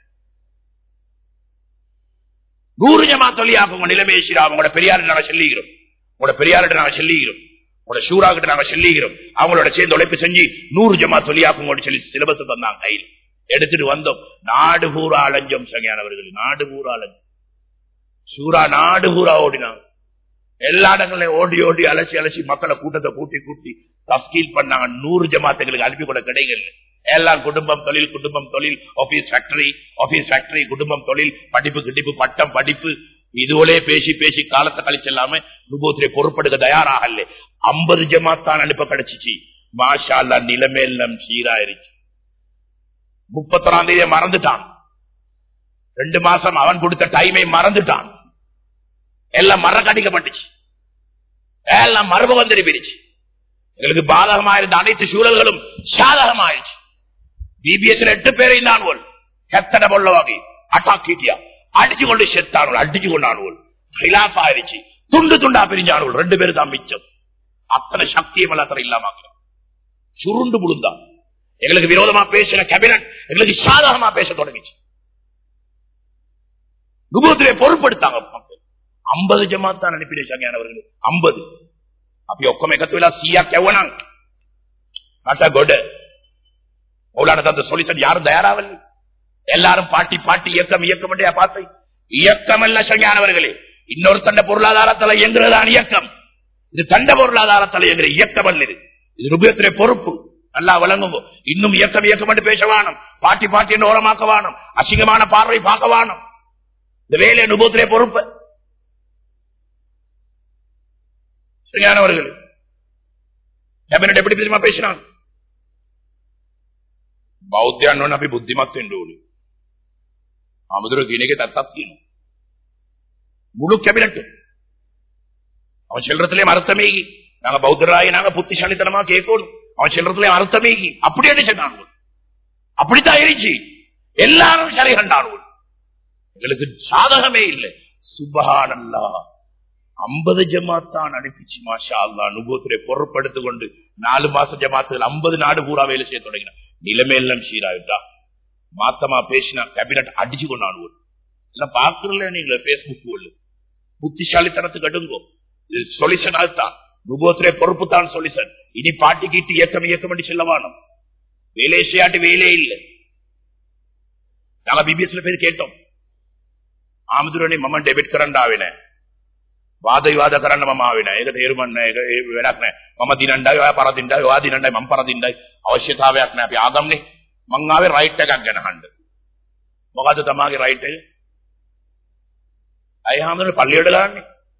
நூறு ஜமாத் வழியாக உங்க நிலைமையை சீராக உங்களோட பெரியார்கிட்ட நாங்க சொல்லிக்கிறோம் உங்களோட பெரியார்கிட்ட நாங்க சொல்லிக்கிறோம் உங்களோட ஷூரா கிட்ட நாங்க சொல்லிக்கிறோம் அவங்களோட சேர்ந்து உழைப்பு செஞ்சு நூறு ஜமாத் வழியாக உங்களோட சொல்லி சிலபஸ் தந்தாங்க கையில் எடுத்துட்டு வந்தோம் நாடு பூரா அலைஞ்சோம் சங்கியானவர்கள் நாடு பூரா அலைஞ்சோம் ஷூரா நாடு பூரா ஓடினாங்க எல்லா இடங்களையும் ஓடி ஓடி அலசி அலசி மக்களை கூட்டத்தை கூட்டி கூட்டி தஸ்கீல் பண்ணாங்க நூறு ஜமாத்துகளுக்கு அனுப்பி கூட கிடைக்கல எல்லாம் குடும்பம் தொழில் குடும்பம் தொழில் ஆபீஸ் ஃபேக்டரி ஆபீஸ் ஃபேக்டரி குடும்பம் தொழில் படிப்பு கிடிப்பு பட்டம் படிப்பு இதுவளே பேசி பேசி காலத்தை கழிச்செல்லாம நுபோத்திரை பொறுப்படுக்க தயாராகல ஐம்பது ஜமாத்தான் அனுப்ப கிடைச்சிச்சு மாஷா அல்லா நிலைமையெல்லாம் சீராயிருச்சு முப்பத்தொராம் தேதியை மறந்துட்டான் ரெண்டு மாசம் அவன் கொடுத்த டைமை மறந்துட்டான் எல்லாம் மறக்கடிக்கப்பட்டுச்சு எல்லாம் மறுபகம் திரும்பிடுச்சு எங்களுக்கு பாதகமா இருந்த அனைத்து சூழல்களும் சாதகமாயிருச்சு பிபிஎஸ் எட்டு பேரை நான்வல் கத்தட பொல்ல வகை அட்டாக்கிட்டியா அடிச்சு கொண்டு செத்தானுவல் அடிச்சு கொண்டானுவல் ஹிலாப் ஆயிருச்சு துண்டு துண்டா பிரிஞ்சானுவல் ரெண்டு பேரும் தான் மிச்சம் அத்தனை சக்தியும் அத்தனை இல்லாம சுருண்டு முழுந்தான் எங்களுக்கு விரோதமா பேசின கேபினட் எங்களுக்கு சாதகமா பேச தொடங்கிச்சு குபத்திலே பொருட்படுத்தாங்க ஐம்பது ஜமாத்தான் அனுப்பி வச்சாங்க அவர்கள் ஐம்பது අපි ඔක්කොම එකතු වෙලා 100ක් යවනම් මට ගොඩ ඔයාලට அந்த சொல்யூஷன் யாரும் தயாராவல்ல எல்லாரும் பாட்டி பாட்டி இயக்கம் இயக்கம் என்றே பார்த்து இயக்கம் அல்ல சங்கியானவர்களே இன்னொரு தண்ட பொருளாதாரத்தில் இயங்குறதான் இயக்கம் இது தண்ட பொருளாதாரத்தில் இயங்குற இயக்கம் அல்ல இது இது ருபியத்திலே பொறுப்பு நல்லா வழங்குங்க இன்னும் இயக்கம் இயக்கம் என்று பேச வேணும் பாட்டி பாட்டி என்று ஓரமாக்க வேணும் அசிங்கமான பார்வை பார்க்க வேணும் இந்த வேலை நுபத்திலே பொறுப்பு சரியானவர்கள் கேபினட் எப்படி தெரியுமா பேசினாங்க බෞද්ධයන් වන අපි බුද්ධිමත් වෙන්න ඕනේ. අමුදුර කියන එක තත්තක් තියෙනවා. முழு கேபினட் அவன் செல்றதுலயும் அர்த்தமேகி நாங்க பௌத்தராகி நாங்க புத்திசாலித்தனமா கேட்கணும் அவன் செல்றதுலயும் அர்த்தமேகி அப்படி என்ன சொன்னாங்க அப்படித்தான் இருந்துச்சு எல்லாரும் சரி கண்டார்கள் எங்களுக்கு சாதகமே இல்லை சுபஹானல்லா ஐம்பது ஜமாத்தான் அனுப்பிச்சு மாஷா அல்லா அனுபவத்துறை பொருட்படுத்திக் கொண்டு நாலு மாச ஜமாத்துகள் ஐம்பது நாடு பூரா வேலை செய்ய தொடங்கினான் நிலைமையெல்லாம் சீராவிட்டா மாத்தமா பேசினா கேபினட் அடிச்சு கொண்டாடுவோம் எல்லாம் பாக்குறல நீங்க பேஸ்புக் உள்ள புத்திசாலித்தனத்துக்கு அடுங்கோ இது சொல்யூஷன் அதுதான் நுபோத்திரே பொறுப்பு தான் சொல்யூஷன் இனி பாட்டி கீட்டு இயக்கம் இயக்கம் என்று செல்லவானோம் வேலை செய்யாட்டு வேலையே இல்லை நாங்க பிபிஎஸ்ல பேர் கேட்டோம் ආමුදුරනේ මම ඩෙබිට් කරන්න ආවේ නැහැ. වාද විවාද කරන්න මම ආවේ නැහැ. ඒක තේරුම් ගන්න ඒක ඒ වැඩක් නැහැ. මම දිනණ්ඩයි ඔයා පරදින්නයි ඔයා දිනණ්ඩයි මම පරදින්නයි අවශ්‍යතාවයක් නැහැ. අපි ආගම්නේ. මං ආවේ රයිට් එකක් ගැන අහන්න. මොකද්ද තමාගේ රයිට් එක? අය හැමෝම පල්ලියට ගහන්නේ.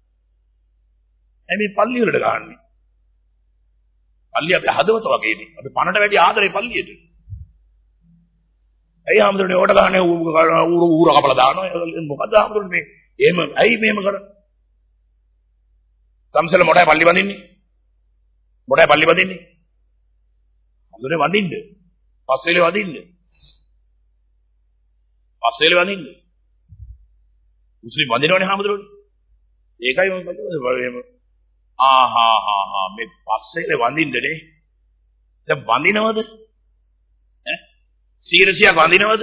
එමේ පල්ලියට ගහන්නේ. පල්ලිය අපි හදවත වගේනේ. අපි පණට වැඩි ආදරේ පල්ලියට. ඇයි හාමුදුරනේ ඕට ගහන්නේ ඌරු ඌර කපලා දානවා මොකද හාමුදුරනේ එහෙම ඇයි මෙහෙම කරන්නේ සම්සල මොඩයි පල්ලි වඳින්නේ මොඩයි පල්ලි වඳින්නේ හාමුදුරනේ වඳින්න පස්සෙලේ වඳින්න පස්සෙලේ වඳින්න මුස්ලිම් වඳිනවනේ හාමුදුරනේ ඒකයි මම කියන්නේ ආහා හා හා මේ පස්සෙලේ වඳින්නනේ දැන් වඳිනවද සීරසියක් වඳිනවද?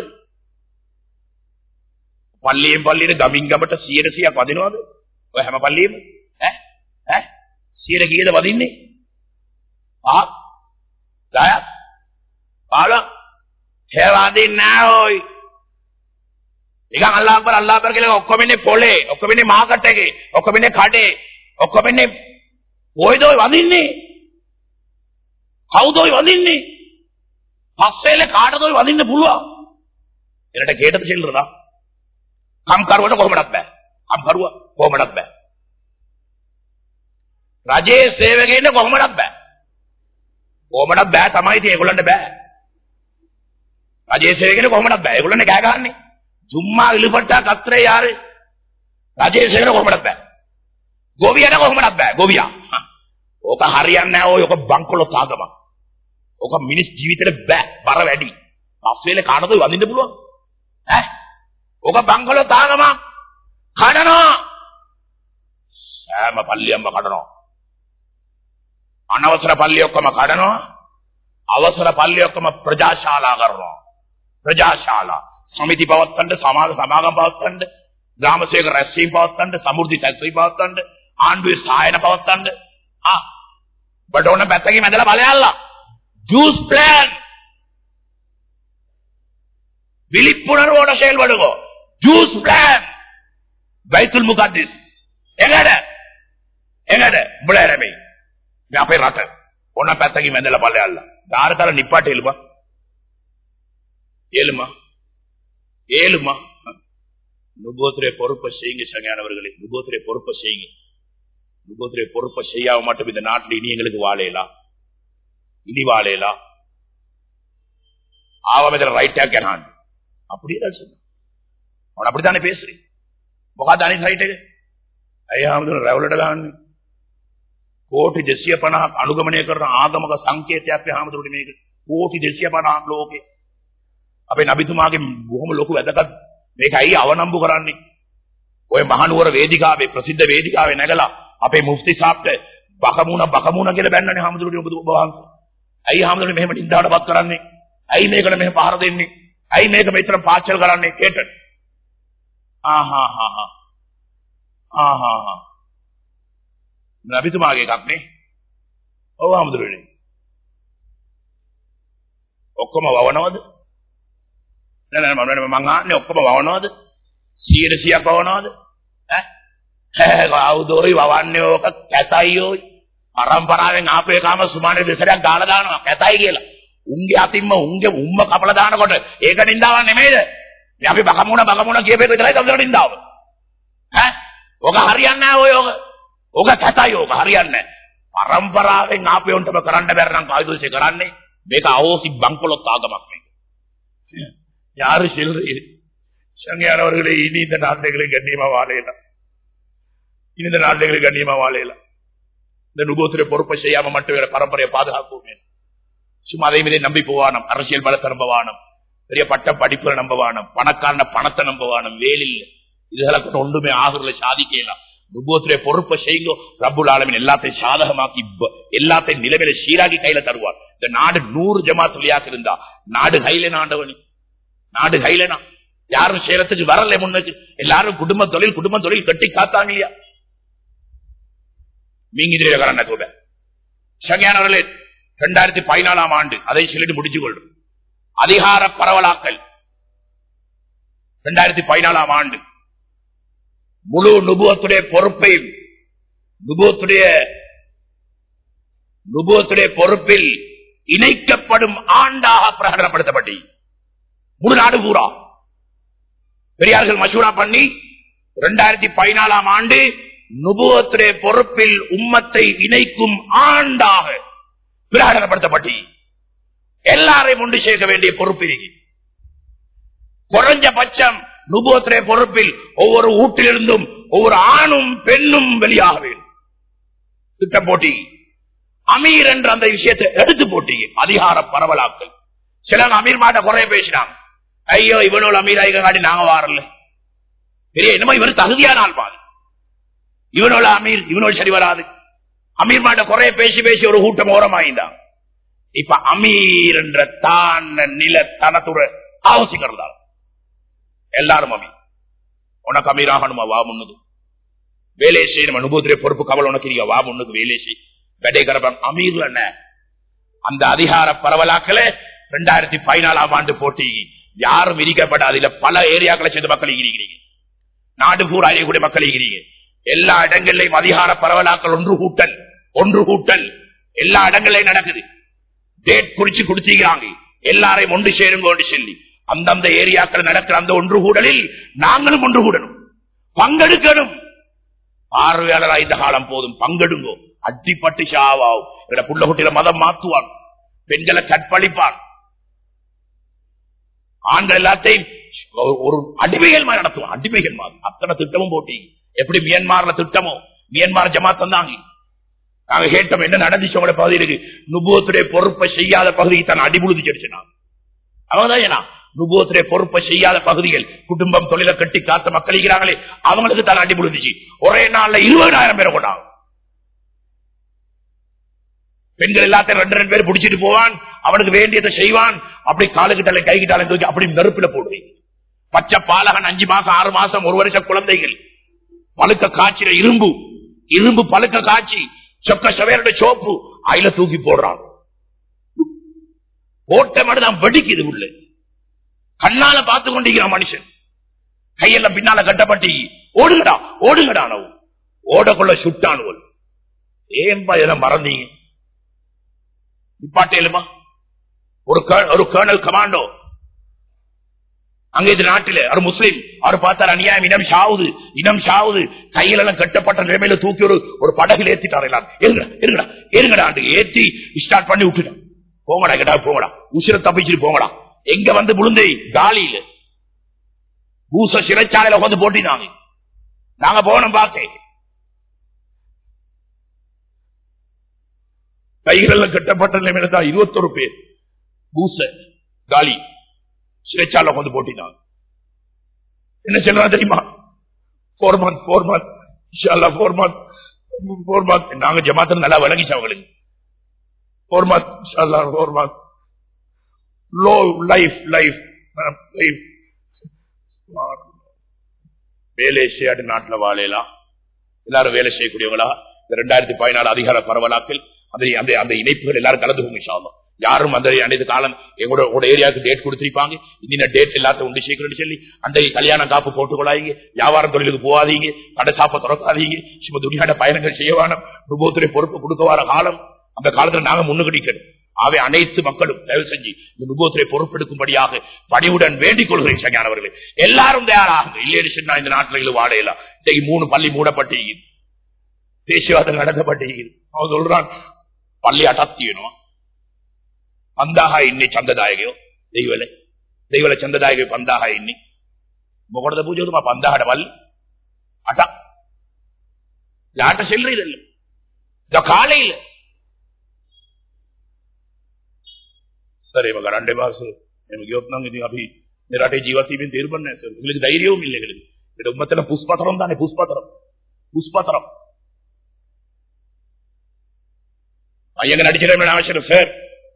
පල්ලියෙන් පල්ලියට ගමින් ගමට සීරසියක් වඳිනවද? ඔය හැම පල්ලියෙම ඈ ඈ සීර කීයද වදින්නේ? පහක් 10ක් 15ක් ඒ වදින්නේ නැහැ ඔයි. නිකන් අල්ලාහ් අක්බර් අල්ලාහ් අක්බර් කියලා ඔක්කොම ඉන්නේ පොලේ ඔක්කොම ඉන්නේ මාකට් එකේ ඔක්කොම ඉන්නේ කඩේ ඔක්කොම ඉන්නේ කොයිද ඔය වදින්නේ? කවුද ඔය වදින්නේ? පස්සේල කාටද ඔය වදින්න පුළුවන් එනට කේටද සිල්රදා කම්කරුවට කොහොමඩක් බෑ කම්කරුව කොහොමඩක් බෑ රජයේ සේවකයන්ට කොහොමඩක් බෑ කොහොමඩක් බෑ තමයි ඉතින් ඒගොල්ලන්ට බෑ රජයේ සේවකයන්ට කොහොමඩක් බෑ ඒගොල්ලන්ට කෑ ගහන්නේ ජුම්මා ඉලුපට්ටා කත්‍රේ යාරේ රජයේ සේවකයන්ට කොහොමඩක් බෑ ගෝවියාට කොහොමඩක් බෑ ගෝවියා ඕක හරියන්නේ නැහැ ඔය ඔක බංකොලොත් ආගමක් ඕක මිනිස් ජීවිතේට බෑ බර වැඩි. පස්වේලේ කාටද වඳින්න පුළුවන්? ඈ? ඕක බංගලෝ තාගම කඩනවා. සෑම පල්ලියක්ම කඩනවා. අනවසර පල්ලිය ඔක්කොම කඩනවා. අවසර පල්ලි ඔක්කොම ප්‍රජාශාලා කරනවා ප්‍රජාශාලා සමිති පවත්තන්න සමාජ සමාගම් පවත්තන්න ග්‍රාමසේවක රැස්වීම් පවත්තන්න සමෘද්ධි සැකසීම් පවත්තන්න ආණ්ඩුවේ සායන පවත්තන්න ආ බට ඕන පැත්තකින් මැදලා බලයල්ලා ஜூஸ் பிளான் விழிப்புணர்வோட செயல்படுங்க ஜூஸ் பிளான் பைத்துல் முகாத்திஸ் எங்கட எங்கட முளையரமை අපේ රට ඔන්න පැත්තකින් මැදලා බලයල්ලා ධාරතර නිපාට එළුමා ஏழுமா ஏழுமா நுபோத்திரை பொறுப்பை செய்யுங்க சங்கையானவர்களே நுபோத்திரை பொறுப்பை செய்யுங்க நுபோத்திரை பொறுப்பை செய்யாம மட்டும் இந்த நாட்டில் இனி எங்களுக்கு வாழையலாம் இனி வாழையலாம் ஆவமதில் ரைட்டா கேனான் அப்படியே தான் சொன்னான் அவன் அப்படித்தானே பேசுறேன் මොකක්ද අනිත් සයිට් එක? අයියා හැමදෙර රැවුලට ගහන්නේ. කෝටි 250ක් අනුගමනය කරන ආගමක සංකේතයක් අපේ හැමදෙරට මේක. කෝටි 250ක් ලෝකේ. අපේ නබිතුමාගේ බොහොම ලොකු වැදගත් මේක ඇයි අවනම්බු කරන්නේ? ඔය මහනුවර වේදිකාවේ ප්‍රසිද්ධ වේදිකාවේ නැගලා අපේ මුෆ්ති සාප්ට බකමුණ බකමුණ කියලා බැන්නනේ හැමදෙරට ඔබ ඔබ වහන්සේ. ඇයි හැමදෙරට මෙහෙම නින්දාටපත් කරන්නේ? ඇයි මේකට මෙහෙම පහර දෙන්නේ? ඇයි මේක මෙතන පාචල් කරන්නේ? කේටන්. ආහා ආහා නබිතුමාගේ එකක් නේ ඔව් හමුදුරනේ ඔක්කොම වවනවද නෑ නෑ මම මං අහන්නේ ඔක්කොම වවනවද 100ක් වවනවද ඈ කවුදෝයි වවන්නේ ඕක කැතයි ඔයි පරම්පරාවෙන් ආපේ කාම සුමානේ දෙසරයක් ගාලා දානවා කැතයි කියලා උන්ගේ අතින්ම උන්ගේ උම්ම කපලා දානකොට ඒක නින්දාවක් නෙමෙයිද මේ අපි බකමුණ බකමුණ කියපේ විතරයි තමයි නින්දාව ඈ ඔක හරියන්නේ නැහැ ඔය ඔක ඔක කැතයි ඔක හරියන්නේ නැහැ පරම්පරාවෙන් ආපේ උන්ටම කරන්න බැර නම් කායිදෝෂේ කරන්නේ මේක අවෝසි බංකොලොත් ආගමක් මේක யாரு செல்றீ சங்கையானவர்களே இனி இந்த நாட்டைகளை கண்ணியமா வாழையலாம் இனி இந்த நாட்டைகளை கண்ணியமா வாழையலாம் இந்த நுகோத்திர பொறுப்பை செய்யாம மட்டும் வேற பரம்பரையை பாதுகாப்போமே சும்மா அதே மீதே நம்பி போவானம் அரசியல் பலத்தை நம்பவானம் பெரிய பட்ட படிப்புல நம்பவானம் பணக்காரன பணத்தை நம்பவானம் வேலில் இதுகளை கூட ஒன்றுமே ஆகுறதுல சாதிக்கலாம் நுபோத்திர பொறுப்பை செய்யுங்க ரப்புல் ஆலமின் எல்லாத்தையும் சாதகமாக்கி ப- எல்லாத்தையும் நிலைமையில சீராகி கையில தருவார் இந்த நாடு நூறு ஜமாத்துலியாக இருந்தா நாடு கையில நாண்டவனி நாடு கையிலனா யாரும் சேலத்துக்கு வரல முன்னுக்கு எல்லாரும் குடும்ப தொழில் குடும்ப தொழில் கட்டி காத்தாங்க இல்லையா மீங்கிதிரியில கரண்ட கூட சங்கையானவர்களே இரண்டாயிரத்தி பதினாலாம் ஆண்டு அதை சொல்லிட்டு முடிச்சு கொள்ளும் அதிகார பரவலாக்கல் இரண்டாயிரத்தி பதினாலாம் ஆண்டு முழு நுபுவத்துடைய பொறுப்பை நுபுவத்துடைய நுபுவத்துடைய பொறுப்பில் இணைக்கப்படும் ஆண்டாக பிரகடனப்படுத்தப்பட்டு முழு நாடு பூரா பெரியார்கள் மசூரா பண்ணி இரண்டாயிரத்தி பதினாலாம் ஆண்டு நுபுவத்துடைய பொறுப்பில் உம்மத்தை இணைக்கும் ஆண்டாக பிரகடனப்படுத்தப்பட்டு எல்லாரையும் ஒன்று சேர்க்க வேண்டிய பொறுப்பு இருக்கு குறைஞ்சபட்சம் நுபுவத்துடைய பொறுப்பில் ஒவ்வொரு வீட்டிலிருந்தும் ஒவ்வொரு ஆணும் பெண்ணும் வெளியாக வேண்டும் திட்டம் போட்டி அமீர் என்ற அந்த விஷயத்தை எடுத்து போட்டி அதிகார பரவலாக்கல் சிலர் அமீர் மாட்ட குறைய பேசினாங்க ஐயோ இவனோட அமீர் ஆயிக்க காட்டி நாங்க வாரல பெரிய என்னமோ இவர் தகுதியான ஆள் பாது இவனோட அமீர் இவனோட சரி வராது அமீர் மாட்ட குறைய பேசி பேசி ஒரு கூட்டம் ஓரமாயிந்தாங்க இப்ப அமீர் என்ற தான் நில தனத்துற ஆலோசிக்கிறதா எல்லாரும் அமீர் உனக்கு அமீர் ஆகணுமா வா முன்னுது வேலையை செய்யணும் அனுபவத்திலே பொறுப்பு கவலை உனக்கு இல்லையா வா முன்னுக்கு வேலையை செய் வெடை கரபம் அமீர்ல என்ன அந்த அதிகார பரவலாக்கல இரண்டாயிரத்தி பதினாலாம் ஆண்டு போட்டி யாரும் விதிக்கப்பட்ட அதுல பல ஏரியாக்களை சேர்ந்த மக்கள் இருக்கிறீங்க நாடு பூரா கூடிய மக்கள் இருக்கிறீங்க எல்லா இடங்களிலும் அதிகார பரவலாக்கள் ஒன்று கூட்டல் ஒன்று கூட்டல் எல்லா இடங்களிலும் நடக்குது டேட் குறிச்சு கொடுத்தீங்க எல்லாரையும் ஒன்று சேருங்க ஒன்று சொல்லி அந்தந்த ஏரியாக்கள் நடக்கிற அந்த ஒன்று கூடலில் நாங்களும் ஒன்று கூடணும் பங்கெடுக்கணும் பார்வையாளரா இந்த காலம் போதும் பங்கெடுங்கோ அட்டிப்பட்டு ஷாவாவும் எங்கட புள்ள குட்டியில மதம் மாத்துவான் பெண்களை கற்பழிப்பான் ஆண்கள் எல்லாத்தையும் ஒரு- ஒரு அடிமைகள் மாதிரி நடத்துவான் அடிமைகள் மாதிரி அத்தனை திட்டமும் போட்டி எப்படி மியன்மார்ல திட்டமோ மியன்மார் ஜமாத் தந்தாங்க நாங்க கேட்டோம் என்ன நடந்துச்சு உங்களோட பகுதியிலுக்கு நுபுவத்துடைய பொறுப்பை செய்யாத பகுதிக்கு தான் அடிபுழுதி செடிச்சினாங்க அவங்கதான் ஏன்னா நுபுவத்துடைய பொறுப்பை செய்யாத பகுதிகள் குடும்பம் தொழிலை கட்டி காத்த மக்கள் இருக்கிறாங்களே அவங்களுக்கு தான் அடிபுழுந்துச்சு ஒரே நாள்ல இருபதாயிரம் பேரை கொண்டாங்க பெண்கள் எல்லாத்தையும் ரெண்டு ரெண்டு பேர் பிடிச்சிட்டு போவான் அவனுக்கு வேண்டியதை செய்வான் அப்படி காலுக்கிட்டாலே கை கிட்டாலே தூக்கி அப்படி நெருப்பில போடுவீங்க பச்சை பாலகன் அஞ்சு மாசம் ஆறு மாசம் ஒரு வருஷம் குழந்தைகள் பழுக்க காய்ச்சிற இரும்பு இரும்பு பழுக்க காய்ச்சி சொக்க சவையரோட சோப்பு அயில தூக்கி போடுறான் ஓட்ட மட்டும் வெடிக்குது உள்ள கண்ணால பார்த்து கொண்டிருக்கிறான் மனுஷன் கையெல்லாம் பின்னால கட்டப்பட்டு ஓடுங்கடா ஓடுங்கடா நவு ஓடக்குள்ள சுட்டானுவல் ஏன்பா இதெல்லாம் மறந்தீங்க நிப்பாட்டேலுமா ஒரு கே- ஒரு கேர்னல் கமாண்டோ அங்க இது நாட்டில ஒரு முஸ்லீம் அவர் பார்த்தார் அநியாயம் இனம் சாவுது இனம் சாவுது கையில எல்லாம் கட்டப்பட்ட நிலைமையில தூக்கி ஒரு ஒரு படகுல ஏத்திட்டார் எல்லாம் இருங்கடா இருங்கடா இருங்கடா ஏத்தி ஸ்டார்ட் பண்ணி விட்டுட்டான் போங்கடா கேட்டா போங்கடா உசிர தப்பிச்சுட்டு போங்கடா எங்க வந்து விழுந்தே காலியில பூச சிறைச்சாலையில உட்காந்து போட்டினாங்க நாங்க போனோம் பார்க்க கைகளெல்லாம் கட்டப்பட்ட நிலைமையில தான் இருபத்தொரு பேர் பூச காலி சிறைச்சாலை உட்காந்து போட்டினாங்க என்ன சொல்றான் தெரியுமா four month four month four month four month நாங்க ஜமாத்துல நல்லா விளங்கிச்சு அவங்களுக்கு four months, inshallah, four months. Low life, life, uh, life. வேலை செய்யாட்டு நாட்டுல வாழையலாம் எல்லாரும் வேலை செய்யக்கூடியவங்களா இந்த ரெண்டாயிரத்தி பதினாலு அதிகார பரவலாக்கில் அந்த அந்த அந்த இணைப்புகள் எல்லாரும் கலந்துக்கும் இன்ஷால்லாம் யாரும் அந்த அனைத்து காலம் எங்களோட உங்களோட ஏரியாவுக்கு டேட் கொடுத்திருப்பாங்க இந்த டேட் எல்லாத்தையும் உண்டு சீக்கிரம் சொல்லி அந்த கல்யாண காப்பு போட்டுக்கொள்ளாதீங்க வியாபாரம் தொழிலுக்கு போகாதீங்க கடை சாப்ப திறக்காதீங்க சும்மா துணியாட பயணங்கள் செய்ய வேணும் நுபோத்துறை பொறுப்பு கொடுக்க வர காலம் அந்த காலத்துல நாங்க முன்னுக்கு நிக்கணும் ஆகவே அனைத்து மக்களும் தயவு செஞ்சு இந்த நுபோத்திரை பொறுப்பெடுக்கும்படியாக பணிவுடன் வேண்டிக் கொள்கிறேன் சங்கானவர்களே எல்லாரும் தயாராகுங்க இல்லைன்னு சொன்னா இந்த நாட்டில் வாடையலாம் இன்னைக்கு மூணு பள்ளி மூடப்பட்டிருக்குது பேச்சுவார்த்தை நடத்தப்பட்டிருக்குது அவன் சொல்றான் பள்ளி அடத்தியணும் ಪಂದಾಹ ಇನ್ನಿ ಚಂದದಾಯಗೆ ದೈವಲೆ ದೈವಲ ಚಂದದಾಯಗೆ ಪಂದಾಹ ಇನ್ನಿ ಮೊಗಡದ ಪೂಜೆ ಮಾ ಪಂದಾಹಡ ವಲ್ ಅಟ ಲಾಟ ಸೆಲ್ರಿ ಇದಲ್ಲ ಇದು ಕಾಲೇ ಇಲ್ಲ ಸರಿ ಮಗ ರಂಡೆ ಬಾಸು ನಿಮಗೆ ಇವತ್ತು ಇದು ಅಭಿ ನಿರಾಟೆ ಜೀವತಿ ಬಿನ್ ತೀರ್ಪನ್ನೇ ಸರ್ ಇಲ್ಲಿಗೆ ಧೈರ್ಯವೂ ಇಲ್ಲ ಇಲ್ಲಿಗೆ ಇದು ಒಮ್ಮತ್ತಿನ ಪುಷ್ಪತರಂ ತಾನೆ ಪುಷ್ಪತರಂ ಪುಷ್ಪತರಂ අයගෙන අඩිචරම අවශ්‍යන සර්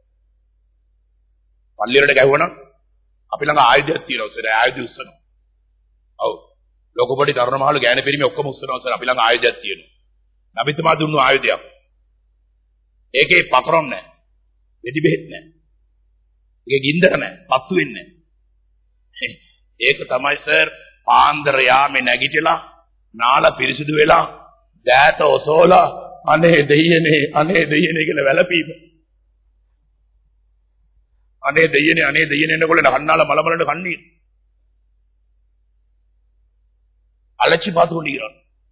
පල්ලියට ගැහුවන අපි ළඟ ආයුධයක් තියෙනවා සර් ආයුධ උස්සනවා ඔව් ලෝකපොඩි තරුණමහලු ගෑන පිරිමි ඔක්කොම උස්සනවා සර් අපි ළඟ ආයුධයක් තියෙනවා නබිතුමා දුන්නු ආයුධයක් ඒකේ පතරම් නැහැ වෙඩි බෙහෙත් නැහැ ඒකේ ගින්දර නැහැ පත්තු වෙන්නේ නැහැ ඒක තමයි සර් පාන්දර යාමේ නැගිටලා නාල පිරිසිදු වෙලා දෑත ඔසෝලා අනේ දෙයනේ අනේ දෙයනේ කියලා වැළපීම අනේ දෙයනේ අනේ දෙයනේ එනකොට කන්නාල මලමලට කන්නීர் අලච්චි පාතු කොண்டிරන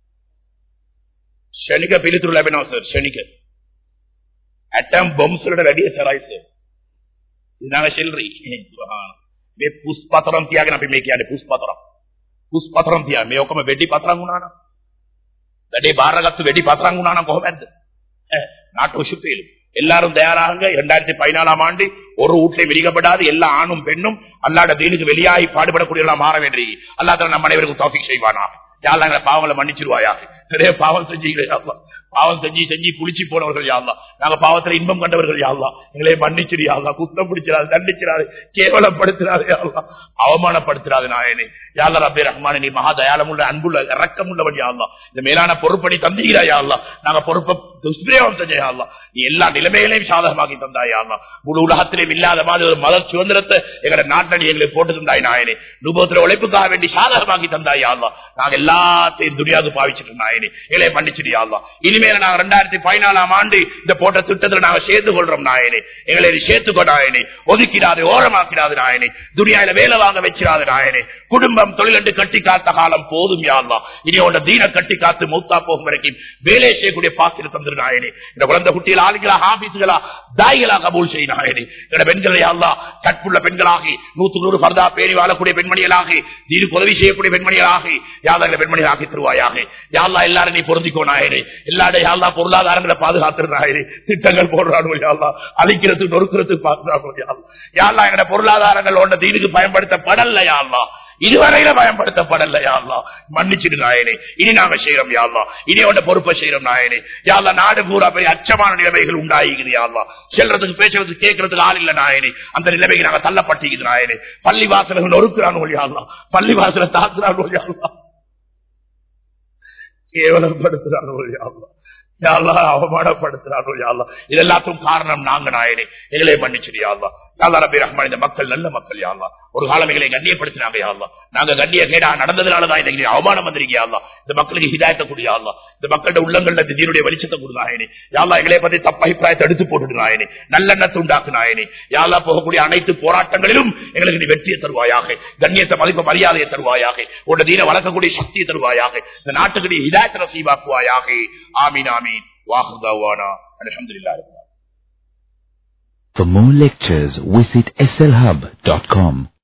ශනික පිළිතුරු ලැබෙනවා සර් ශනික ඇටම් බොම්ස් වලට වැඩි සරයි සර් ඉඳාන ෂෙල්රි සුබහාන මේ පුස්පතරම් තියාගෙන අපි මේ කියන්නේ පුස්පතරම් පුස්පතරම් තියා මේ ඔක්කොම වෙඩි පතරම් වුණා නම් වැඩේ බාරගත්තු வெடி பத்திரம் உண்டான கோபம் நாட்டு விஷயத்தில் எல்லாரும் தயாராக இரண்டாயிரத்தி பதினாலாம் ஆண்டு ஒரு வீட்டிலே விரிக்கப்படாது எல்லா ஆணும் பெண்ணும் அல்லாட தீனுக்கு வெளியாகி பாடுபடக்கூடியவர்களா மாற வேண்டிய அல்லாத நம்ம அனைவருக்கும் தோஃபிக் செய்வானா யாழ்ல பாவங்களை மன்னிச்சிருவாயா நிறைய பாவம் செஞ்சீங்களே பாவம் செஞ்சு செஞ்சு புளிச்சு போனவர்கள் யாழ்லாம் நாங்க பாவத்துல இன்பம் கண்டவர்கள் யாழ்லாம் எங்களே மன்னிச்சிரு யாழ்லாம் குத்தம் பிடிச்சிடாது தண்டிச்சிடாது கேவலப்படுத்திடாது யாழ்லாம் அவமானப்படுத்திடாது நாயனே யாழ்லா ரபே ரஹ்மான் நீ மகா தயாளமுள்ள அன்புள்ள இறக்கம் உள்ளவன் யாழ்லாம் இந்த மேலான பொறுப்பணி தந்தீரா யாழ்லாம் நாங்க பொறுப்பை துஷ்பிரயோகம் செஞ்ச யாழ்லாம் நீ எல்லா நிலைமைகளையும் சாதகமாக்கி தந்தாய் யாழ்லாம் முழு உலகத்திலேயும் இல்லாத மாதிரி ஒரு மத சுதந்திரத்தை எங்களை நாட்டணி எங்களை போட்டு தந்தாய் நாயனே நுபத்துல உழைப்புக்காக வேண்டி சாதகமாக்கி தந்தாய் யாழ்லாம் நாங்க எல்லாத்தையும் துணியாவது பாவிச்சிட்டு நாயனே எங்களை மன்னிச்சிடு யாழ்லாம் இனிமேல நாங்க ரெண்டாயிரத்தி பதினாலாம் ஆண்டு இந்த போட்ட திட்டத்தில் நாங்க சேர்ந்து கொள்றோம் நாயனே எங்களை நீ சேர்த்துக்கோ நாயனே ஒதுக்கிடாது ஓரமாக்கிடாது நாயனே துணியாயில வேலை வாங்க வச்சிடாது நாயனே குடும்பம் தொழிலண்டு கட்டி காத்த காலம் போதும் யாழ்லாம் இனி உன்ன தீன கட்டி காத்து மூத்தா போகும் வரைக்கும் வேலை செய்யக்கூடிய பாக்கிர தந்திரு நாயனே இந்த குழந்தை குட்டியில் ஆளுங்களா ஹாபிஸ்களா தாய்களா கபூல் செய்ய நாயனே எங்க பெண்களை யாழ்லா கற்புள்ள பெண்களாகி நூத்துக்கு நூறு பர்தா பேரி வாழக்கூடிய பெண்மணிகளாகி தீனுக்கு உதவி செய்யக்கூடிய பெண்மணிகளாகி யாதங்களை பெண்மணிகளாக்கி தருவாயாக யாழ்லா எல்லாரும் நீ பொருந்திக்கோ நாயனே எல்லாரும் யாழ்லா பொருளாதாரங்களை பாதுகாத்துறாரு திட்டங்கள் போடுறானோ யாழ்லா அழிக்கிறதுக்கு நொறுக்கிறதுக்கு பாதுகாக்கணும் யாழ்லா எங்கட பொருளாதாரங்கள் ஒன்ற தீனுக்கு பயன்படுத்தப்படல யாழ்லா இதுவரையில பயன்படுத்தப்படல யாழ்லா மன்னிச்சிடு நாயனே இனி நாங்க செய்யறோம் யாழ்லா இனி உன்ன பொறுப்பை செய்யறோம் நாயனே யாழ்லா நாடு பூரா பெரிய அச்சமான நிலைமைகள் உண்டாகிக்குது யாழ்லா செல்றதுக்கு பேசுறதுக்கு கேட்கறதுக்கு ஆள் இல்ல நாயனே அந்த நிலைமைக்கு நாங்க தள்ளப்பட்டிக்குது நாயனே பள்ளி வாசல்கள் நொறுக்கிறானோ யாழ்லா பள்ளி வாசலை தாக்குறானோ யாழ்லா கேவலப்படுத்துறானோ யாழ்லா யாழ்லா அவமானப்படுத்துறானோ யாழ்லா இது எல்லாத்துக்கும் காரணம் நாங்க நாயனே எங்களே மன்னிச்சிடு யாழ்லா யாழ்லா ரபி ரஹ்மான் இந்த மக்கள் நல்ல மக்கள் யாழ்லா ஒரு காலம் எங்களை கண்ணியப்படுத்தினாங்க யாழ்லா நாங்க கண்ணிய கேடா நடந்ததுனாலதான் இன்னைக்கு அவமானம் வந்திருக்கீங்க யாழ்லா இந்த மக்களுக்கு ஹிதாயத்தை கூடிய யாழ்லா இந்த மக்களோட உள்ளங்கள்ல திடீருடைய வெளிச்சத்தை கொடு நாயனே யாழ்லா எங்களை பத்தி தப்ப அபிப்பிராயத்தை எடுத்து போட்டுடு நாயனே நல்லெண்ணத்தை உண்டாக்கு நாயனே யாழ்லா போகக்கூடிய அனைத்து போராட்டங்களிலும் எங்களுக்கு நீ வெற்றியை தருவாயாக கண்ணியத்தை மதிப்பு மரியாதையை தருவாயாக உடைய தீன வளர்க்கக்கூடிய சக்தியை தருவாயாக இந்த நாட்டுக்கு நீ ஹிதாயத்தை நசீவாக்குவாயாக ஆமீன் ஆமீன் வாஹுதாவானா அலமதுல்லா For more lectures, visit slhub.com.